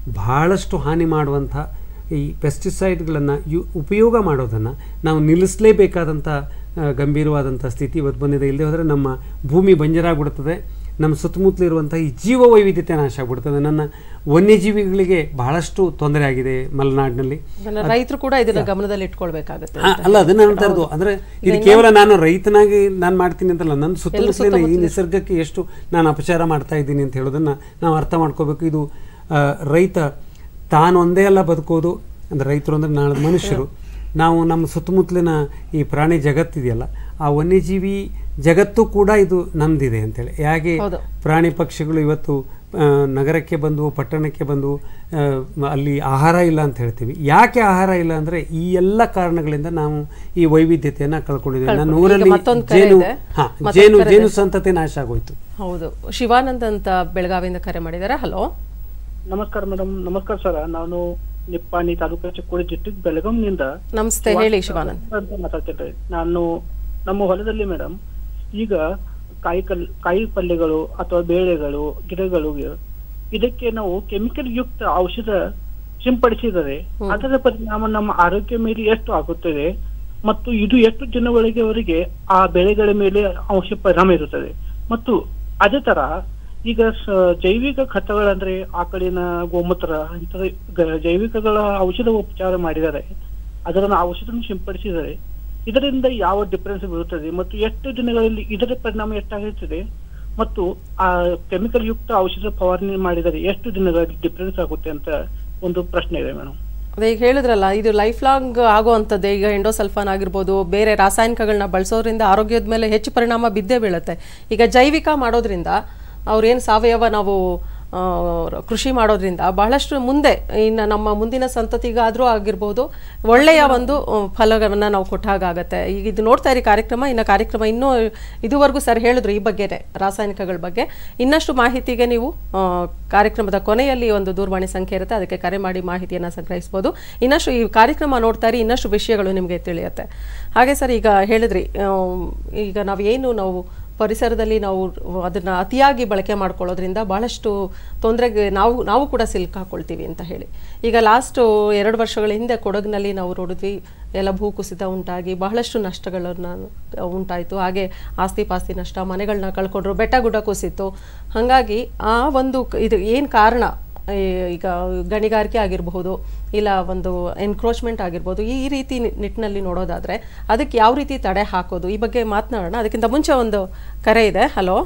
ಬಹಳಷ್ಟು ಹಾನಿ ಮಾಡುವಂಥ ಈ ಪೆಸ್ಟಿಸೈಡ್ಗಳನ್ನು ಯು ಉಪಯೋಗ ಮಾಡೋದನ್ನು ನಾವು ನಿಲ್ಲಿಸಲೇಬೇಕಾದಂಥ ಆ, ಗಂಭೀರವಾದಂಥ ಸ್ಥಿತಿ ಇವತ್ತು ಬಂದಿದೆ ಇಲ್ಲದೆ ಹೋದರೆ ನಮ್ಮ ಭೂಮಿ ಬಂಜರಾಗ್ಬಿಡ್ತದೆ ನಮ್ಮ ಸುತ್ತಮುತ್ತಲಿರುವಂಥ ಈ ಜೀವ ವೈವಿಧ್ಯತೆ ನಾಶ ಆಗ್ಬಿಡ್ತದೆ ನನ್ನ ವನ್ಯಜೀವಿಗಳಿಗೆ ಬಹಳಷ್ಟು ತೊಂದರೆ ಆಗಿದೆ ಮಲೆನಾಡಿನಲ್ಲಿ ಅದನ್ನ ರೈತರು ಕೂಡ ಇದನ್ನ ಗಮನದಲ್ಲಿ ಇಟ್ಕೊಳ್ಬೇಕಾಗತ್ತೆ ಆ, ಅಲ್ಲ ಅದನ್ನ ಹೇಳ್ತಾ ಇರೋದು ಅಂದ್ರೆ ಇದು ಕೇವಲ ನಾನು ರೈತನಾಗಿ ನಾನು ಮಾಡ್ತೀನಿ ಅಂತಲ್ಲ ನನ್ನ ಸುತ್ತಮುತ್ತಲಿನ ಈ ನಿಸರ್ಗಕ್ಕೆ ಎಷ್ಟು ನಾನು ಅಪಚಾರ ಮಾಡ್ತಾ ಇದ್ದೀನಿ ಅಂತ ಹೇಳೋದನ್ನ ನಾವು ಅರ್ಥ ಮಾಡ್ಕೋಬೇಕು ಇದು ಆ, ರೈತ ತಾನು ಒಂದೇ ಅಲ್ಲ ಬದುಕೋದು ಅಂದ್ರೆ ರೈತರು ಅಂದ್ರೆ ನಾಳೆ ಮನುಷ್ಯರು ನಾವು ನಮ್ಮ ಸುತ್ತಮುತ್ತಲಿನ ಈ ಪ್ರಾಣಿ ಜಗತ್ತಿದೆಯಲ್ಲ ಆ ವನ್ಯಜೀವಿ ಜಗತ್ತು ಕೂಡ ಇದು ನಮ್ದಿದೆ ಅಂತೇಳಿ ಹೇಗೆ ಹೌದು. ಪ್ರಾಣಿ ಪಕ್ಷಿಗಳು ಇವತ್ತು ಆ, ನಗರಕ್ಕೆ ಬಂದು ಪಟ್ಟಣಕ್ಕೆ ಬಂದು ಆ, ಅಲ್ಲಿ ಆಹಾರ ಇಲ್ಲ ಅಂತ ಹೇಳ್ತೀವಿ ಯಾಕೆ ಆಹಾರ ಇಲ್ಲ ಅಂದ್ರೆ ಈ ಎಲ್ಲ ಕಾರಣಗಳಿಂದ ನಾವು ಈ ವೈವಿಧ್ಯತೆಯನ್ನ ಕಳ್ಕೊಂಡಿದ್ದೀವಿ ನಾನು ಕಳ್ಕೊಂಡು. ಊರಲ್ಲಿ ಈಗ ಮತ್ತೊಂದು ಕರೆ ಜೇನು ಇದೆ. ಹಾ ಮತ್ತೊಂದು ಜೇನು ಕರೆ ಜೇನು ಇದೆ. ಸಂತತಿ ನಾಶ ಆಗೋಯ್ತು ಹೌದು ಶಿವಾನಂದ್ ಅಂತ ಬೆಳಗಾವಿಯಿಂದ ಕರೆ ಮಾಡಿದ್ದಾರೆ ಹಲೋ ನಮಸ್ಕಾರ ಮೇಡಮ್ ನಮಸ್ಕಾರ ಸರ್ ನಾನು ನಿಪ್ಪಾಣಿ ತಾಲೂಕು ಚಿಕ್ಕೋಡಿ ಡಿಸ್ಟ್ರಿಕ್ಟ್ ಬೆಳಗಾಂನಿಂದ ನಮಸ್ತೆ ಹೇಳಿ ಶಿವಾನಂದ್ ಅಂತ ಮಾತಾಡ್ತಿದ್ದೆ ನಾನು ನಮ್ಮ ಹೊಲದಲ್ಲಿ ಮೇಡಮ್ ಈಗ ಕಾಯಿ ಕಲ್ ಕಾಯಿ ಪಲ್ಯಗಳು ಅಥವಾ ಬೇಳೆಗಳು ಗಿಡಗಳು ಇದಕ್ಕೆ ನಾವು ಕೆಮಿಕಲ್ ಯುಕ್ತ ಔಷಧ ಸಿಂಪಡಿಸಿದರೆ ಅದರ ಪರಿಣಾಮ ನಮ್ಮ ಆರೋಗ್ಯ ಮೇಲೆ ಎಷ್ಟು ಆಗುತ್ತದೆ ಮತ್ತು ಇದು ಎಷ್ಟು ದಿನಗಳಿಗೆವರೆಗೆ ಆ ಬೆಳೆಗಳ ಮೇಲೆ ಅಂಶ ಪರಿಣಾಮ ಇರುತ್ತದೆ ಮತ್ತು ಅದೇ ತರ ಈಗ ಸ- ಜೈವಿಕ ಖತಗಳಂದ್ರೆ ಆಕಳಿನ ಗೋಮೂತ್ರ ಇಂತಹ ಗ- ಜೈವಿಕಗಳ ಔಷಧ ಉಪಚಾರ ಮಾಡಿದರೆ ಅದರ ಔಷಧ ಸಿಂಪಡಿಸಿದರೆ ಇದರಿಂದ ಯಾವ ಡಿಫರೆನ್ಸ್ ಬೀರುತ್ತದೆ ಮತ್ತು ಎಷ್ಟು ದಿನಗಳಲ್ಲಿ ಇದರ ಪರಿಣಾಮ ಎಷ್ಟಾಗುತ್ತದೆ ಮತ್ತು ಆ ಕೆಮಿಕಲ್ ಯುಕ್ತ ಔಷಧ ಫವಾರಣೆ ಮಾಡಿದರೆ ಎಷ್ಟು ದಿನಗಳಲ್ಲಿ ಡಿಫರೆನ್ಸ್ ಆಗುತ್ತೆ ಅಂತ ಒಂದು ಪ್ರಶ್ನೆ ಇದೆ ಮೇಡಮ್ ಅದೇ ಈಗ ಹೇಳಿದ್ರಲ್ಲ ಇದು ಲೈಫ್ ಲಾಂಗ್ ಆಗುವಂಥದ್ದು ಈಗ ಎಂಡೋಸಲ್ಫಾನ್ ಆಗಿರ್ಬೋದು ಬೇರೆ ರಾಸಾಯನಿಕಗಳನ್ನ ಬಳಸೋದ್ರಿಂದ ಆರೋಗ್ಯದ ಮೇಲೆ ಹೆಚ್ಚು ಪರಿಣಾಮ ಬಿದ್ದೇ ಬೀಳುತ್ತೆ ಈಗ ಜೈವಿಕ ಮಾಡೋದ್ರಿಂದ ಅವ್ರೇನು ಸಾವಯವ ನಾವು ಆ, ಕೃಷಿ ಮಾಡೋದ್ರಿಂದ ಬಹಳಷ್ಟು ಮುಂದೆ ಇನ್ನು ನಮ್ಮ ಮುಂದಿನ ಸಂತತಿಗಾದರೂ ಆಗಿರ್ಬೋದು ಒಳ್ಳೆಯ ಒಂದು ಆ, ಫಲವನ್ನು ನಾವು ಕೊಟ್ಟಾಗತ್ತೆ ಈಗ ಇದು ನೋಡ್ತಾ ಇರಿ ಕಾರ್ಯಕ್ರಮ ಇನ್ನು ಕಾರ್ಯಕ್ರಮ ಇನ್ನೂ ಇದುವರೆಗೂ ಸರ್ ಹೇಳಿದ್ರು ಈ ಬಗ್ಗೆನೇ ರಾಸಾಯನಿಕಗಳ ಬಗ್ಗೆ ಇನ್ನಷ್ಟು ಮಾಹಿತಿಗೆ ನೀವು ಆ, ಕಾರ್ಯಕ್ರಮದ ಕೊನೆಯಲ್ಲಿ ಒಂದು ದೂರವಾಣಿ ಸಂಖ್ಯೆ ಇರುತ್ತೆ ಅದಕ್ಕೆ ಕರೆ ಮಾಡಿ ಮಾಹಿತಿಯನ್ನು ಸಂಗ್ರಹಿಸ್ಬೋದು ಇನ್ನಷ್ಟು ಈ ಕಾರ್ಯಕ್ರಮ ನೋಡ್ತಾ ಇರಿ ಇನ್ನಷ್ಟು ವಿಷಯಗಳು ನಿಮಗೆ ತಿಳಿಯುತ್ತೆ ಹಾಗೆ ಸರ್ ಈಗ ಹೇಳಿದ್ರಿ ಆ, ಈಗ ನಾವೇನು ನಾವು ಪರಿಸರದಲ್ಲಿ ನಾವು ಅದನ್ನು ಅತಿಯಾಗಿ ಬಳಕೆ ಮಾಡ್ಕೊಳ್ಳೋದ್ರಿಂದ ಭಾಳಷ್ಟು ತೊಂದರೆಗೆ ನಾವು ನಾವು ಕೂಡ ಸಿಲುಕಾಕೊಳ್ತೀವಿ ಅಂತ ಹೇಳಿ ಈಗ ಲಾಸ್ಟು ಎರಡು ವರ್ಷಗಳ ಹಿಂದೆ ಕೊಡಗಿನಲ್ಲಿ ನಾವು ನೋಡಿದ್ವಿ ಎಲ್ಲ ಭೂಕುಸಿತ ಉಂಟಾಗಿ ಬಹಳಷ್ಟು ನಷ್ಟಗಳನ್ನು ಉಂಟಾಯಿತು ಹಾಗೆ ಆಸ್ತಿ ಪಾಸ್ತಿ ನಷ್ಟ ಮನೆಗಳನ್ನ ಕಳ್ಕೊಂಡ್ರು ಬೆಟ್ಟ ಗುಡ್ಡ ಕುಸಿತು ಹಾಗಾಗಿ ಆ ಒಂದು ಕ- ಇದು ಏನು ಕಾರಣ ಈ ಈಗ ಗಣಿಗಾರಿಕೆ ಆಗಿರಬಹುದು ಇಲ್ಲ ಒಂದು ಎನ್ಕ್ರೋಚ್ಮೆಂಟ್ ಆಗಿರ್ಬೋದು ಈ ಈ ರೀತಿ ನಿ- ನಿಟ್ಟಿನಲ್ಲಿ ನೋಡೋದಾದ್ರೆ ಅದಕ್ಕೆ ಯಾವ ರೀತಿ ತಡೆ ಹಾಕೋದು ಈ ಬಗ್ಗೆ ಮಾತನಾಡೋಣ ಅದಕ್ಕಿಂತ ಮುಂಚೆ ಒಂದು ಕರೆ ಇದೆ ಹಲೋ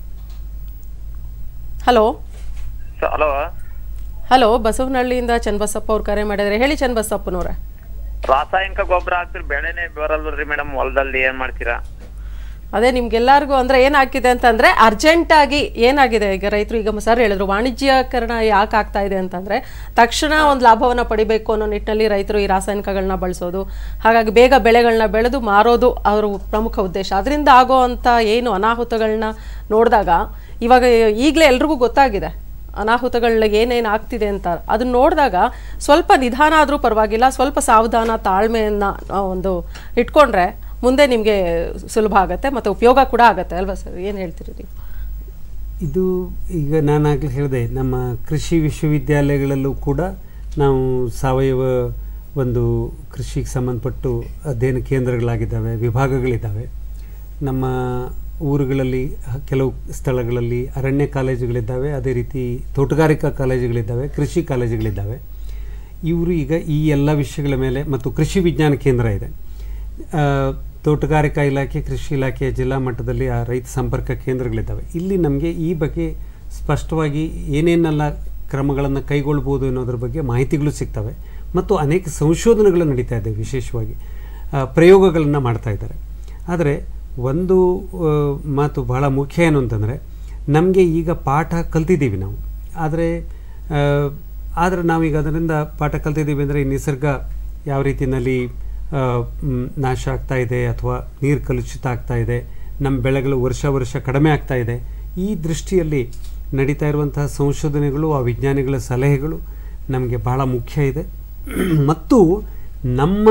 ಹಲೋ ಹಲೋ ಹಲೋ ಬಸವನಹಳ್ಳಿಯಿಂದ ಚನ್ನಬಸಪ್ಪ ಅವ್ರು ಕರೆ ಮಾಡಿದ್ರೆ ಹೇಳಿ ಚನ್ನಬಸಪ್ಪನವ್ರೆ ರಾಸಾಯನಿಕ ಗೊಬ್ಬರ ಹಾಕ್ತಿರಿ ಬೆಳೆನೇ ಬರಲ್ರಿ ಮೇಡಮ್ ಹೊಲದಲ್ಲಿ ಏನ್ ಮಾಡ್ತೀರಾ ಅದೇ ನಿಮ್ಗೆಲ್ಲರಿಗೂ ಅಂದ್ರೆ ಏನಾಗ್ತಿದೆ ಅಂತಂದ್ರೆ ಅರ್ಜೆಂಟ್ ಆಗಿ ಏನಾಗಿದೆ ಈಗ ರೈತರು ಈಗ ಸರ್ ಹೇಳಿದ್ರು ವಾಣಿಜ್ಯೀಕರಣ ಯಾಕೆ ಆಗ್ತಾ ಇದೆ ಅಂತಂದ್ರೆ ತಕ್ಷಣ ಒಂದು ಲಾಭವನ್ನ ಪಡಿಬೇಕು ಅನ್ನೋ ನಿಟ್ಟಿನಲ್ಲಿ ರೈತರು ಈ ರಾಸಾಯನಿಕಗಳನ್ನ ಬಳಸೋದು ಹಾಗಾಗಿ ಬೇಗ ಬೆಳೆಗಳನ್ನ ಬೆಳೆದು ಮಾರೋದು ಅವರ ಪ್ರಮುಖ ಉದ್ದೇಶ ಅದರಿಂದ ಆಗೋ ಅಂತ ಏನು ಅನಾಹುತಗಳನ್ನ ನೋಡಿದಾಗ ಇವಾಗ ಈಗಲೇ ಎಲ್ರಿಗೂ ಗೊತ್ತಾಗಿದೆ ಅನಾಹುತಗಳಿಗೆ ಏನೇನು ಆಗ್ತಿದೆ ಅಂತ ಅದನ್ನ ನೋಡಿದಾಗ ಸ್ವಲ್ಪ ನಿಧಾನ ಆದರೂ ಪರವಾಗಿಲ್ಲ ಸ್ವಲ್ಪ ಸಾವಧಾನ ತಾಳ್ಮೆಯನ್ನು ಒಂದು ಇಟ್ಕೊಂಡ್ರೆ ಮುಂದೆ ನಿಮಗೆ ಸುಲಭ ಆಗುತ್ತೆ ಮತ್ತು ಉಪಯೋಗ ಕೂಡ ಆಗುತ್ತೆ ಅಲ್ವಾ ಸರ್ ಏನು ಹೇಳ್ತೀರಿ ನೀವು ಇದು ಈಗ ನಾನಾಗಲೇ ಹೇಳಿದೆ ನಮ್ಮ ಕೃಷಿ ವಿಶ್ವವಿದ್ಯಾಲಯಗಳಲ್ಲೂ ಕೂಡ ನಾವು ಸಾವಯವ ಒಂದು ಕೃಷಿಗೆ ಸಂಬಂಧಪಟ್ಟು ಅಧ್ಯಯನ ಕೇಂದ್ರಗಳಾಗಿದ್ದಾವೆ ವಿಭಾಗಗಳಿದ್ದಾವೆ ನಮ್ಮ ಊರುಗಳಲ್ಲಿ ಹ- ಕೆಲವು ಸ್ಥಳಗಳಲ್ಲಿ ಅರಣ್ಯ ಕಾಲೇಜುಗಳಿದ್ದಾವೆ ಅದೇ ರೀತಿ ತೋಟಗಾರಿಕಾ ಕಾಲೇಜುಗಳಿದ್ದಾವೆ ಕೃಷಿ ಕಾಲೇಜುಗಳಿದ್ದಾವೆ ಇವರು ಈಗ ಈ ಎಲ್ಲ ವಿಷಯಗಳ ಮೇಲೆ ಮತ್ತು ಕೃಷಿ ವಿಜ್ಞಾನ ಕೇಂದ್ರ ಇದೆ ಆ, ತೋಟಗಾರಿಕಾ ಇಲಾಖೆ ಕೃಷಿ ಇಲಾಖೆಯ ಜಿಲ್ಲಾ ಮಟ್ಟದಲ್ಲಿ ಆ ರೈತ ಸಂಪರ್ಕ ಕೇಂದ್ರಗಳಿದ್ದಾವೆ ಇಲ್ಲಿ ನಮಗೆ ಈ ಬಗ್ಗೆ ಸ್ಪಷ್ಟವಾಗಿ ಏನೇನೆಲ್ಲ ಕ್ರಮಗಳನ್ನು ಕೈಗೊಳ್ಬೋದು ಅನ್ನೋದ್ರ ಬಗ್ಗೆ ಮಾಹಿತಿಗಳು ಸಿಗ್ತವೆ ಮತ್ತು ಅನೇಕ ಸಂಶೋಧನೆಗಳು ನಡೀತಾ ಇದೆ ವಿಶೇಷವಾಗಿ ಪ್ರಯೋಗಗಳನ್ನು ಮಾಡ್ತಾ ಇದ್ದಾರೆ ಆದರೆ ಒಂದು ಆ, ಮಾತು ಬಹಳ ಮುಖ್ಯ ಏನು ಅಂತಂದರೆ ನಮಗೆ ಈಗ ಪಾಠ ಕಲ್ತಿದ್ದೀವಿ ನಾವು ಆದರೆ ಆ, ಆದರೆ ನಾವೀಗ ಅದರಿಂದ ಪಾಠ ಕಲ್ತಿದ್ದೀವಿ ಅಂದರೆ ಈ ನಿಸರ್ಗ ಯಾವ ರೀತಿಯಲ್ಲಿ ಆ, ಮ್, ನಾಶ ಆಗ್ತಾ ಇದೆ ಅಥವಾ ನೀರು ಕಲುಷಿತ ಆಗ್ತಾ ಇದೆ ನಮ್ಮ ಬೆಳೆಗಳು ವರ್ಷ ವರ್ಷ ಕಡಿಮೆ ಆಗ್ತಾ ಇದೆ ಈ ದೃಷ್ಟಿಯಲ್ಲಿ ನಡೀತಾ ಇರುವಂತಹ ಸಂಶೋಧನೆಗಳು ಆ ವಿಜ್ಞಾನಿಗಳ ಸಲಹೆಗಳು ನಮಗೆ ಬಹಳ ಮುಖ್ಯ ಇದೆ ಮತ್ತು ನಮ್ಮ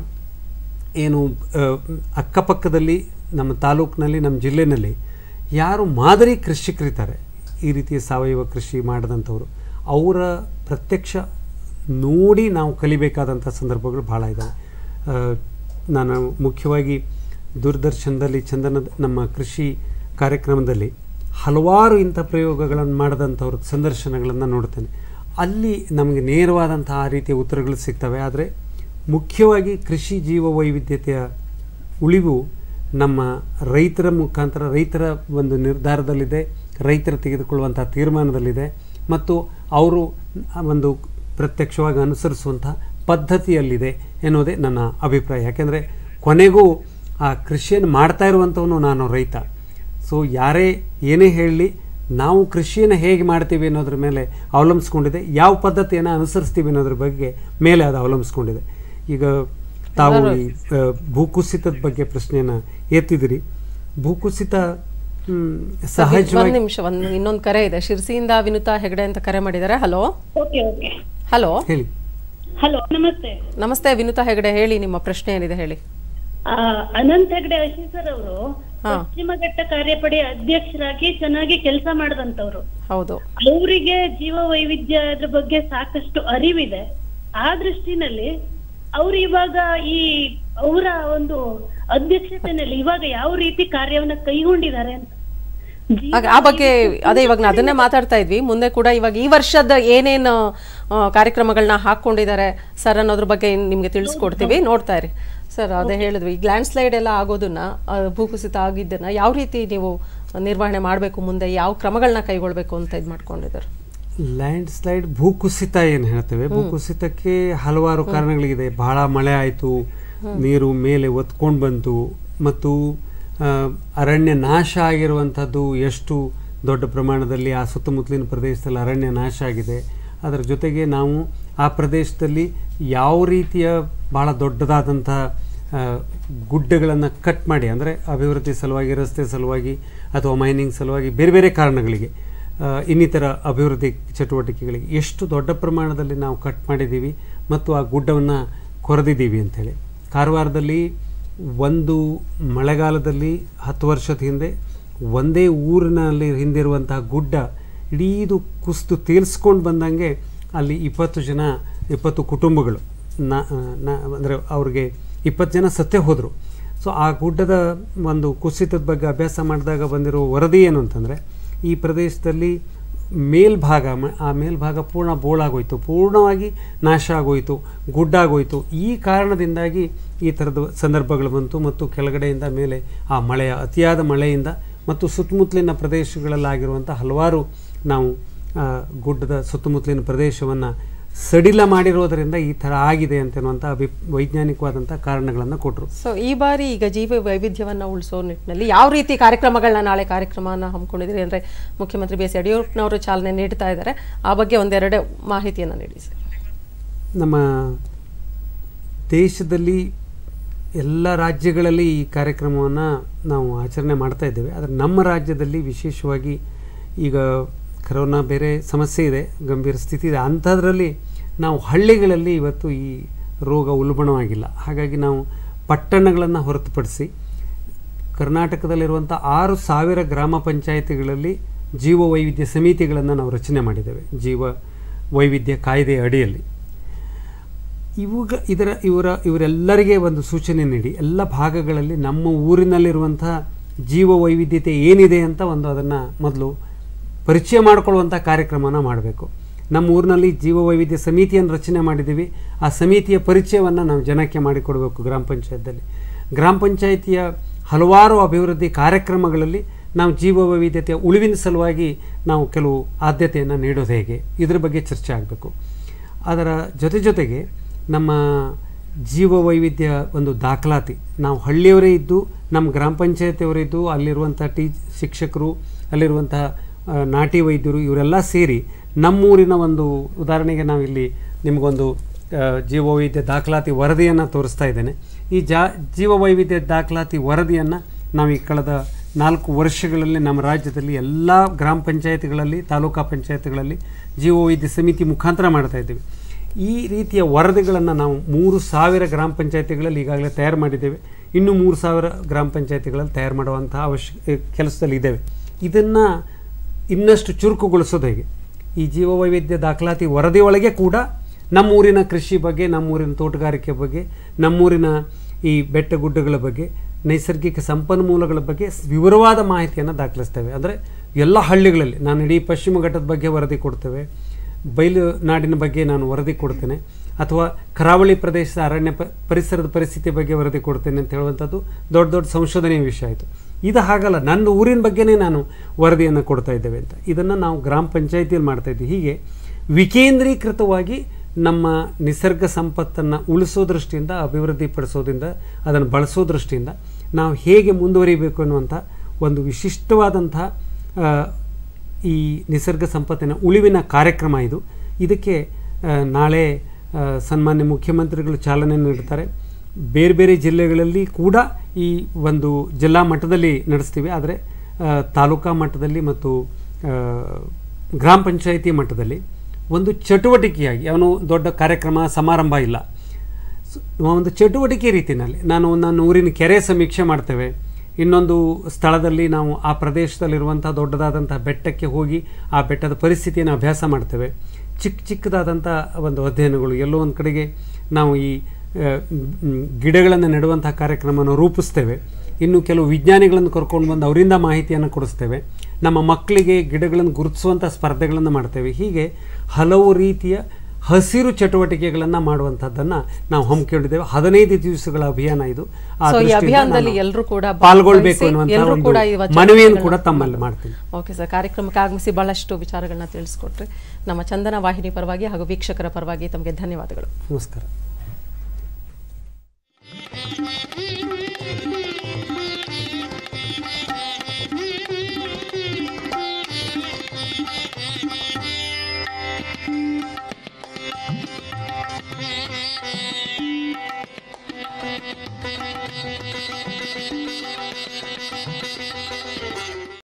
ಏನು ಆ, ಅಕ್ಕಪಕ್ಕದಲ್ಲಿ ನಮ್ಮ ತಾಲೂಕಿನಲ್ಲಿ ನಮ್ಮ ಜಿಲ್ಲೆನಲ್ಲಿ ಯಾರು ಮಾದರಿ ಕೃಷಿಕರಿದ್ದಾರೆ ಈ ರೀತಿಯ ಸಾವಯವ ಕೃಷಿ ಮಾಡಿದಂಥವ್ರು ಅವರ ಪ್ರತ್ಯಕ್ಷ ನೋಡಿ ನಾವು ಕಲಿಬೇಕಾದಂಥ ಸಂದರ್ಭಗಳು ಭಾಳ ಇದ್ದಾವೆ ಆ, ನಾನು ಮುಖ್ಯವಾಗಿ ದೂರದರ್ಶನದಲ್ಲಿ ಚಂದನ ನಮ್ಮ ಕೃಷಿ ಕಾರ್ಯಕ್ರಮದಲ್ಲಿ ಹಲವಾರು ಇಂಥ ಪ್ರಯೋಗಗಳನ್ನು ಮಾಡಿದಂಥವ್ರ ಸಂದರ್ಶನಗಳನ್ನು ನೋಡ್ತೇನೆ ಅಲ್ಲಿ ನಮಗೆ ನೇರವಾದಂಥ ಆ ರೀತಿಯ ಉತ್ತರಗಳು ಸಿಗ್ತವೆ ಆದರೆ ಮುಖ್ಯವಾಗಿ ಕೃಷಿ ಜೀವ ವೈವಿಧ್ಯತೆಯ ಉಳಿವು ನಮ್ಮ ರೈತರ ಮುಖಾಂತರ ರೈತರ ಒಂದು ನಿರ್ಧಾರದಲ್ಲಿದೆ ರೈತರು ತೆಗೆದುಕೊಳ್ಳುವಂಥ ತೀರ್ಮಾನದಲ್ಲಿದೆ ಮತ್ತು ಅವರು ಒಂದು ಪ್ರತ್ಯಕ್ಷವಾಗಿ ಅನುಸರಿಸುವಂಥ ಪದ್ಧತಿಯಲ್ಲಿದೆ ಎನ್ನುವುದೇ ನನ್ನ ಅಭಿಪ್ರಾಯ ಯಾಕೆಂದರೆ ಕೊನೆಗೂ ಆ ಕೃಷಿಯನ್ನು ಮಾಡ್ತಾ ಇರುವಂಥವನು ನಾನು ರೈತ ಸೊ ಯಾರೇ ಏನೇ ಹೇಳಲಿ ನಾವು ಕೃಷಿಯನ್ನು ಹೇಗೆ ಮಾಡ್ತೀವಿ ಅನ್ನೋದ್ರ ಮೇಲೆ ಅವಲಂಬಿಸ್ಕೊಂಡಿದೆ ಯಾವ ಪದ್ಧತಿಯನ್ನು ಅನುಸರಿಸ್ತೀವಿ ಅನ್ನೋದ್ರ ಬಗ್ಗೆ ಮೇಲೆ ಅದು ಅವಲಂಬಿಸ್ಕೊಂಡಿದೆ ಈಗ ತಾವು ಈ ಆ, ಭೂಕುಸಿತದ ಬಗ್ಗೆ ಪ್ರಶ್ನೆಯನ್ನು ಎತ್ತಿದಿರಿ ಭೂಕುಸಿತ ಹ್ಮ್, ಒಂದ್ ಸಹಜವಾಗಿ ನಿಮಿಷ ಒಂದು ಇನ್ನೊಂದು ಕರೆ ಇದೆ ಶಿರ್ಸಿಯಿಂದ ವಿನುತಾ ಹೆಗಡೆ ಅಂತ ಕರೆ ಮಾಡಿದ್ದಾರೆ ಹಲೋ ಓಕೆ ಓಕೆ ಹಲೋ ಹೇಳಿ ಹಲೋ ನಮಸ್ತೆ ನಮಸ್ತೆ ವಿನುತಾ ಹೆಗಡೆ ಹೇಳಿ ನಿಮ್ಮ ಪ್ರಶ್ನೆ ಏನಿದೆ ಹೇಳಿ ಆ, ಅನಂತ್ ಹೆಗ್ಡೆ ಅಶಿ ಸರ್ ಅವರು ಹಾ. ಪಶ್ಚಿಮ ಘಟ್ಟ ಕಾರ್ಯಪಡೆ ಅಧ್ಯಕ್ಷರಾಗಿ ಚೆನ್ನಾಗಿ ಕೆಲಸ ಮಾಡಿದಂತವ್ರು ಹೌದು ಅವರಿಗೆ ಜೀವ ವೈವಿಧ್ಯದ ಬಗ್ಗೆ ಸಾಕಷ್ಟು ಅರಿವಿದೆ ಆ ದೃಷ್ಟಿನಲ್ಲಿ ಅವ್ರು ಇವಾಗ ಈ ಅವರ ಒಂದು ಅಧ್ಯಕ್ಷತೆಯಲ್ಲಿ ಇವಾಗ ಯಾವ ರೀತಿ ಕಾರ್ಯವನ್ನ ಕೈಗೊಂಡಿದ್ದಾರೆ ಅಂತ ಜೀವ ಆಗ ಆ ಬಗ್ಗೆ ಅದೇ ಇವಾಗ ನಾವು ಅದನ್ನೇ ಮಾತಾಡ್ತಾ ಇದ್ವಿ ಮುಂದೆ ಕೂಡ ಇವಾಗ ಈ ವರ್ಷದ ಏನೇನು ಆ, ಕಾರ್ಯಕ್ರಮಗಳನ್ನ ಹಾಕೊಂಡಿದ್ದಾರೆ ಸರ್ ಅನ್ನೋದ್ರ ಬಗ್ಗೆ ನಿಮಗೆ ತಿಳಿಸ್ಕೊಡ್ತೀವಿ ನೋಡ್ತಾ ಇರಿ ಸರ್ ಅದೇ ಹೇಳಿದ್ವಿ ಈ ಗ್ಲ್ಯಾಂಡ್ ಸ್ಲೈಡ್ ಎಲ್ಲ ಆಗೋದನ್ನ ಆ, ಭೂಕುಸಿತ ಆಗಿದ್ದನ್ನ ಯಾವ ರೀತಿ ನೀವು ನಿರ್ವಹಣೆ ಮಾಡಬೇಕು ಮುಂದೆ ಯಾವ ಕ್ರಮಗಳನ್ನ ಕೈಗೊಳ್ಬೇಕು ಅಂತ ಇದು ಮಾಡ್ಕೊಂಡಿದ್ದಾರೆ ಲ್ಯಾಂಡ್ ಸ್ಲೈಡ್ ಭೂಕುಸಿತ ಏನು ಹೇಳ್ತೇವೆ ಭೂಕುಸಿತಕ್ಕೆ ಹಲವಾರು ಕಾರಣಗಳಿದೆ ಬಹಳ ಮಳೆ ಆಯಿತು ನೀರು ಮೇಲೆ ಒತ್ಕೊಂಡು ಬಂತು ಮತ್ತು ಆ, ಅರಣ್ಯ ನಾಶ ಆಗಿರುವಂಥದ್ದು ಎಷ್ಟು ದೊಡ್ಡ ಪ್ರಮಾಣದಲ್ಲಿ ಆ ಸುತ್ತಮುತ್ತಲಿನ ಪ್ರದೇಶದಲ್ಲಿ ಅರಣ್ಯ ನಾಶ ಆಗಿದೆ ಅದರ ಜೊತೆಗೆ ನಾವು ಆ ಪ್ರದೇಶದಲ್ಲಿ ಯಾವ ರೀತಿಯ ಭಾಳ ದೊಡ್ಡದಾದಂಥ ಗುಡ್ಡಗಳನ್ನು ಕಟ್ ಮಾಡಿ ಅಂದರೆ ಅಭಿವೃದ್ಧಿ ಸಲುವಾಗಿ ರಸ್ತೆ ಸಲುವಾಗಿ ಅಥವಾ ಮೈನಿಂಗ್ ಸಲುವಾಗಿ ಬೇರೆ ಬೇರೆ ಕಾರಣಗಳಿಗೆ ಆ, ಇನ್ನಿತರ ಅಭಿವೃದ್ಧಿ ಚಟುವಟಿಕೆಗಳಿಗೆ ಎಷ್ಟು ದೊಡ್ಡ ಪ್ರಮಾಣದಲ್ಲಿ ನಾವು ಕಟ್ ಮಾಡಿದ್ದೀವಿ ಮತ್ತು ಆ ಗುಡ್ಡವನ್ನು ಕೊರೆದಿದ್ದೀವಿ ಅಂಥೇಳಿ ಕಾರವಾರದಲ್ಲಿ ಒಂದು ಮಳೆಗಾಲದಲ್ಲಿ ಹತ್ತು ವರ್ಷದ ಹಿಂದೆ ಒಂದೇ ಊರಿನಲ್ಲಿ ಹಿಂದಿರುವಂತಹ ಗುಡ್ಡ ಇಡೀದು ಕುಸಿದು ತೇಲ್ಸ್ಕೊಂಡು ಬಂದಂಗೆ ಅಲ್ಲಿ ಇಪ್ಪತ್ತು ಜನ ಇಪ್ಪತ್ತು ಕುಟುಂಬಗಳು ನಾ ಅಂದರೆ ಅವ್ರಿಗೆ ಇಪ್ಪತ್ತು ಜನ ಸತ್ತೇ ಹೋದರು ಸೊ ಆ ಗುಡ್ಡದ ಒಂದು ಕುಸಿತದ ಬಗ್ಗೆ ಅಭ್ಯಾಸ ಮಾಡಿದಾಗ ಬಂದಿರೋ ವರದಿ ಏನು ಅಂತಂದರೆ ಈ ಪ್ರದೇಶದಲ್ಲಿ ಮೇಲ್ಭಾಗ ಮ- ಆ ಮೇಲ್ಭಾಗ ಪೂರ್ಣ ಬೋಳಾಗೋಯ್ತು ಪೂರ್ಣವಾಗಿ ನಾಶ ಆಗೋಯ್ತು ಗುಡ್ಡಾಗೋಯ್ತು ಈ ಕಾರಣದಿಂದಾಗಿ ಈ ಥರದ ಸಂದರ್ಭಗಳು ಬಂತು ಮತ್ತು ಕೆಳಗಡೆಯಿಂದ ಮೇಲೆ ಆ ಮಳೆಯ ಅತಿಯಾದ ಮಳೆಯಿಂದ ಮತ್ತು ಸುತ್ತಮುತ್ತಲಿನ ಪ್ರದೇಶಗಳಲ್ಲಾಗಿರುವಂಥ ಹಲವಾರು ನಾವು ಆ, ಗುಡ್ಡದ ಸುತ್ತಮುತ್ತಲಿನ ಪ್ರದೇಶವನ್ನು ಸಡಿಲ ಮಾಡಿರೋದರಿಂದ ಈ ಥರ ಆಗಿದೆ ಅಂತನ್ನುವಂಥ ಅಭಿ ವೈಜ್ಞಾನಿಕವಾದಂಥ ಕಾರಣಗಳನ್ನು ಕೊಟ್ಟರು ಸೊ ಈ ಬಾರಿ ಈಗ ಜೀವ ವೈವಿಧ್ಯವನ್ನ ಉಳಿಸೋ ನಿಟ್ಟಿನಲ್ಲಿ ಯಾವ ರೀತಿ ಕಾರ್ಯಕ್ರಮಗಳನ್ನ ನಾಳೆ ಕಾರ್ಯಕ್ರಮನ ಹಮ್ಮಿಕೊಂಡಿದ್ದೀರಿ ಅಂದ್ರೆ ಮುಖ್ಯಮಂತ್ರಿ ಬಿ ಎಸ್ ಯಡಿಯೂರಪ್ಪನವರು ಚಾಲನೆ ನೀಡ್ತಾ ಇದ್ದಾರೆ ಆ ಬಗ್ಗೆ ಒಂದೆರಡು ಮಾಹಿತಿಯನ್ನು ನೀಡಿ ಸರ್ ನಮ್ಮ ದೇಶದಲ್ಲಿ ಎಲ್ಲ ರಾಜ್ಯಗಳಲ್ಲಿ ಈ ಕಾರ್ಯಕ್ರಮವನ್ನು ನಾವು ಆಚರಣೆ ಮಾಡ್ತಾ ಇದ್ದೇವೆ ಆದರೆ ನಮ್ಮ ರಾಜ್ಯದಲ್ಲಿ ವಿಶೇಷವಾಗಿ ಈಗ ಕರೋನಾ ಬೇರೆ ಸಮಸ್ಯೆ ಇದೆ ಗಂಭೀರ ಸ್ಥಿತಿ ಇದೆ ಅಂಥದ್ರಲ್ಲಿ ನಾವು ಹಳ್ಳಿಗಳಲ್ಲಿ ಇವತ್ತು ಈ ರೋಗ ಉಲ್ಬಣವಾಗಿಲ್ಲ ಹಾಗಾಗಿ ನಾವು ಪಟ್ಟಣಗಳನ್ನು ಹೊರತುಪಡಿಸಿ ಕರ್ನಾಟಕದಲ್ಲಿರುವಂಥ ಆರು ಸಾವಿರ ಗ್ರಾಮ ಪಂಚಾಯಿತಿಗಳಲ್ಲಿ ಜೀವ ವೈವಿಧ್ಯ ಸಮಿತಿಗಳನ್ನು ನಾವು ರಚನೆ ಮಾಡಿದ್ದೇವೆ ಜೀವ ವೈವಿಧ್ಯ ಕಾಯ್ದೆಯ ಅಡಿಯಲ್ಲಿ ಇವಾಗ ಇದರ ಇವರ ಇವರೆಲ್ಲರಿಗೆ ಒಂದು ಸೂಚನೆ ನೀಡಿ ಎಲ್ಲ ಭಾಗಗಳಲ್ಲಿ ನಮ್ಮ ಊರಿನಲ್ಲಿರುವಂಥ ಜೀವ ವೈವಿಧ್ಯತೆ ಏನಿದೆ ಅಂತ ಒಂದು ಅದನ್ನು ಮೊದಲು ಪರಿಚಯ ಮಾಡಿಕೊಳ್ಳುವಂಥ ಕಾರ್ಯಕ್ರಮನ ಮಾಡಬೇಕು ನಮ್ಮ ಊರಿನಲ್ಲಿ ಜೀವ ವೈವಿಧ್ಯ ಸಮಿತಿಯನ್ನು ರಚನೆ ಮಾಡಿದ್ದೀವಿ ಆ ಸಮಿತಿಯ ಪರಿಚಯವನ್ನು ನಾವು ಜನಕ್ಕೆ ಮಾಡಿಕೊಡಬೇಕು ಗ್ರಾಮ ಪಂಚಾಯತ್ದಲ್ಲಿ ಗ್ರಾಮ ಪಂಚಾಯಿತಿಯ ಹಲವಾರು ಅಭಿವೃದ್ಧಿ ಕಾರ್ಯಕ್ರಮಗಳಲ್ಲಿ ನಾವು ಜೀವ ವೈವಿಧ್ಯತೆಯ ಉಳಿವಿನ ಸಲುವಾಗಿ ನಾವು ಕೆಲವು ಆದ್ಯತೆಯನ್ನು ನೀಡೋದು ಹೇಗೆ ಇದ್ರ ಬಗ್ಗೆ ಚರ್ಚೆ ಆಗಬೇಕು ಅದರ ಜೊತೆ ಜೊತೆಗೆ ನಮ್ಮ ಜೀವ ವೈವಿಧ್ಯ ಒಂದು ದಾಖಲಾತಿ ನಾವು ಹಳ್ಳಿಯವರೇ ಇದ್ದು ನಮ್ಮ ಗ್ರಾಮ ಪಂಚಾಯತಿಯವರೇ ಇದ್ದು ಅಲ್ಲಿರುವಂಥ ಟೀ ಶಿಕ್ಷಕರು ಅಲ್ಲಿರುವಂಥ ಆ, ನಾಟಿ ವೈದ್ಯರು ಇವರೆಲ್ಲ ಸೇರಿ ನಮ್ಮೂರಿನ ಒಂದು ಉದಾಹರಣೆಗೆ ನಾವಿಲ್ಲಿ ನಿಮಗೊಂದು ಆ, ಜೀವ ವೈವಿಧ್ಯ ದಾಖಲಾತಿ ವರದಿಯನ್ನು ತೋರಿಸ್ತಾ ಇದ್ದೇನೆ ಈ ಜಾ ಜೀವ ವೈವಿಧ್ಯ ದಾಖಲಾತಿ ವರದಿಯನ್ನು ನಾವು ಈ ಕಳೆದ ನಾಲ್ಕು ವರ್ಷಗಳಲ್ಲಿ ನಮ್ಮ ರಾಜ್ಯದಲ್ಲಿ ಎಲ್ಲ ಗ್ರಾಮ ಪಂಚಾಯತಿಗಳಲ್ಲಿ ತಾಲೂಕಾ ಪಂಚಾಯತಿಗಳಲ್ಲಿ ಜೀವ ವೈದ್ಯ ಸಮಿತಿ ಮುಖಾಂತರ ಮಾಡ್ತಾ ಇದ್ದೀವಿ ಈ ರೀತಿಯ ವರದಿಗಳನ್ನು ನಾವು ಮೂರು ಸಾವಿರ ಗ್ರಾಮ ಪಂಚಾಯತಿಗಳಲ್ಲಿ ಈಗಾಗಲೇ ತಯಾರು ಮಾಡಿದ್ದೇವೆ ಇನ್ನು ಮೂರು ಸಾವಿರ ಗ್ರಾಮ ಪಂಚಾಯತಿಗಳಲ್ಲಿ ತಯಾರು ಮಾಡುವಂಥ ಅವಶ್ಯ ಕೆಲಸದಲ್ಲಿ ಇದ್ದೇವೆ ಇದನ್ನು ಇನ್ನಷ್ಟು ಚುರುಕುಗೊಳಿಸೋದು ಹೇಗೆ ಈ ಜೀವವೈವಿಧ್ಯ ದಾಖಲಾತಿ ವರದಿಯೊಳಗೆ ಕೂಡ ನಮ್ಮೂರಿನ ಕೃಷಿ ಬಗ್ಗೆ ನಮ್ಮೂರಿನ ತೋಟಗಾರಿಕೆ ಬಗ್ಗೆ ನಮ್ಮೂರಿನ ಈ ಬೆಟ್ಟ ಗುಡ್ಡಗಳ ಬಗ್ಗೆ ನೈಸರ್ಗಿಕ ಸಂಪನ್ಮೂಲಗಳ ಬಗ್ಗೆ ಸ್- ವಿವರವಾದ ಮಾಹಿತಿಯನ್ನು ದಾಖಲಿಸ್ತೇವೆ ಅಂದರೆ ಎಲ್ಲ ಹಳ್ಳಿಗಳಲ್ಲಿ ನಾನು ಇಡೀ ಪಶ್ಚಿಮ ಘಟ್ಟದ ಬಗ್ಗೆ ವರದಿ ಕೊಡ್ತೇವೆ ಬಯಲು ನಾಡಿನ ಬಗ್ಗೆ ನಾನು ವರದಿ ಕೊಡ್ತೇನೆ ಅಥವಾ ಕರಾವಳಿ ಪ್ರದೇಶದ ಅರಣ್ಯ ಪ ಪರಿಸರದ ಪರಿಸ್ಥಿತಿ ಬಗ್ಗೆ ವರದಿ ಕೊಡ್ತೇನೆ ಅಂತ ಹೇಳುವಂಥದ್ದು ದೊಡ್ಡ ದೊಡ್ಡ ಸಂಶೋಧನೆಯ ವಿಷಯ ಆಯಿತು ಇದು ಹಾಗಲ್ಲ ನನ್ನ ಊರಿನ ಬಗ್ಗೆನೇ ನಾನು ವರದಿಯನ್ನು ಕೊಡ್ತಾ ಇದ್ದೇವೆ ಅಂತ ಇದನ್ನು ನಾವು ಗ್ರಾಮ ಪಂಚಾಯಿತಿಯಲ್ಲಿ ಮಾಡ್ತಾ ಇದ್ದೀವಿ ಹೀಗೆ ವಿಕೇಂದ್ರೀಕೃತವಾಗಿ ನಮ್ಮ ನಿಸರ್ಗ ಸಂಪತ್ತನ್ನು ಉಳಿಸೋ ದೃಷ್ಟಿಯಿಂದ ಅಭಿವೃದ್ಧಿ ಪಡಿಸೋದ್ರಿಂದ ಅದನ್ನು ಬಳಸೋ ದೃಷ್ಟಿಯಿಂದ ನಾವು ಹೇಗೆ ಮುಂದುವರಿಬೇಕು ಅನ್ನುವಂಥ ಒಂದು ವಿಶಿಷ್ಟವಾದಂತಹ ಆ, ಈ ನಿಸರ್ಗ ಸಂಪತ್ತಿನ ಉಳಿವಿನ ಕಾರ್ಯಕ್ರಮ ಇದು ಇದಕ್ಕೆ ಆ, ನಾಳೆ ಆ, ಸನ್ಮಾನ್ಯ ಮುಖ್ಯಮಂತ್ರಿಗಳು ಚಾಲನೆ ನೀಡ್ತಾರೆ ಬೇರೆ ಬೇರೆ ಜಿಲ್ಲೆಗಳಲ್ಲಿ ಕೂಡ ಈ ಒಂದು ಜಿಲ್ಲಾ ಮಟ್ಟದಲ್ಲಿ ನಡೆಸ್ತೀವಿ ಆದರೆ ಆ, ತಾಲೂಕಾ ಮಟ್ಟದಲ್ಲಿ ಮತ್ತು ಆ, ಗ್ರಾಮ ಪಂಚಾಯಿತಿ ಮಟ್ಟದಲ್ಲಿ ಒಂದು ಚಟುವಟಿಕೆಯಾಗಿ ಅವನು ದೊಡ್ಡ ಕಾರ್ಯಕ್ರಮ ಸಮಾರಂಭ ಇಲ್ಲ ಸ- ಒಂದು ಚಟುವಟಿಕೆ ರೀತಿಯಲ್ಲಿ ನಾನು ನನ್ನ ಊರಿನ ಕೆರೆ ಸಮೀಕ್ಷೆ ಮಾಡ್ತೇವೆ ಇನ್ನೊಂದು ಸ್ಥಳದಲ್ಲಿ ನಾವು ಆ ಪ್ರದೇಶದಲ್ಲಿರುವಂಥ ದೊಡ್ಡದಾದಂಥ ಬೆಟ್ಟಕ್ಕೆ ಹೋಗಿ ಆ ಬೆಟ್ಟದ ಪರಿಸ್ಥಿತಿಯನ್ನು ಅಭ್ಯಾಸ ಮಾಡ್ತೇವೆ ಚಿಕ್ಕ ಚಿಕ್ಕದಾದಂಥ ಒಂದು ಅಧ್ಯಯನಗಳು ಎಲ್ಲೋ ಒಂದು ಕಡೆಗೆ ನಾವು ಈ ಆ, ಮ್, ಗಿಡಗಳನ್ನು ನೆಡುವಂಥ ಕಾರ್ಯಕ್ರಮವನ್ನು ರೂಪಿಸ್ತೇವೆ ಇನ್ನು ಕೆಲವು ವಿಜ್ಞಾನಿಗಳನ್ನು ಕರ್ಕೊಂಡು ಬಂದು ಅವರಿಂದ ಮಾಹಿತಿಯನ್ನು ಕೊಡಿಸ್ತೇವೆ ನಮ್ಮ ಮಕ್ಕಳಿಗೆ ಗಿಡಗಳನ್ನು ಗುರುತಿಸುವಂಥ ಸ್ಪರ್ಧೆಗಳನ್ನು ಮಾಡ್ತೇವೆ ಹೀಗೆ ಹಲವು ರೀತಿಯ ಹಸಿರು ಚಟುವಟಿಕೆಗಳನ್ನು ಮಾಡುವಂಥದ್ದನ್ನು ನಾವು ಹಮ್ಮಿಕೊಂಡಿದ್ದೇವೆ ಹದಿನೈದು ದಿವಸಗಳ ಅಭಿಯಾನ ಇದು ಆ So, ಈ ದೃಷ್ಟಿಯಿಂದ ಅಭಿಯಾನದಲ್ಲಿ ನಾನು ಎಲ್ಲರೂ ಕೂಡ ಪಾಲ್ಗೊಳ್ಬೇಕು ಭಾಗವಹಿಸಿ, ಅನ್ನುವಂಥ ಎಲ್ಲರೂ ಒಂದು ಕೂಡ ಈ ವಚನ ಮನವಿಯನ್ನು ಕೂಡ ಮಾತುಗಳನ್ನ- ತಮ್ಮಲ್ಲಿ ಮಾಡ್ತೀನಿ ಓಕೆ ಸರ್ ಕಾರ್ಯಕ್ರಮಕ್ಕೆ ಆಗಮಿಸಿ ಬಹಳಷ್ಟು ವಿಚಾರಗಳನ್ನ ತಿಳಿಸ್ಕೊಟ್ರಿ ನಮ್ಮ ಚಂದನ ವಾಹಿನಿ ಪರವಾಗಿ ಹಾಗೂ ವೀಕ್ಷಕರ ಪರವಾಗಿ ತಮಗೆ ಧನ್ಯವಾದಗಳು ನಮಸ್ಕಾರ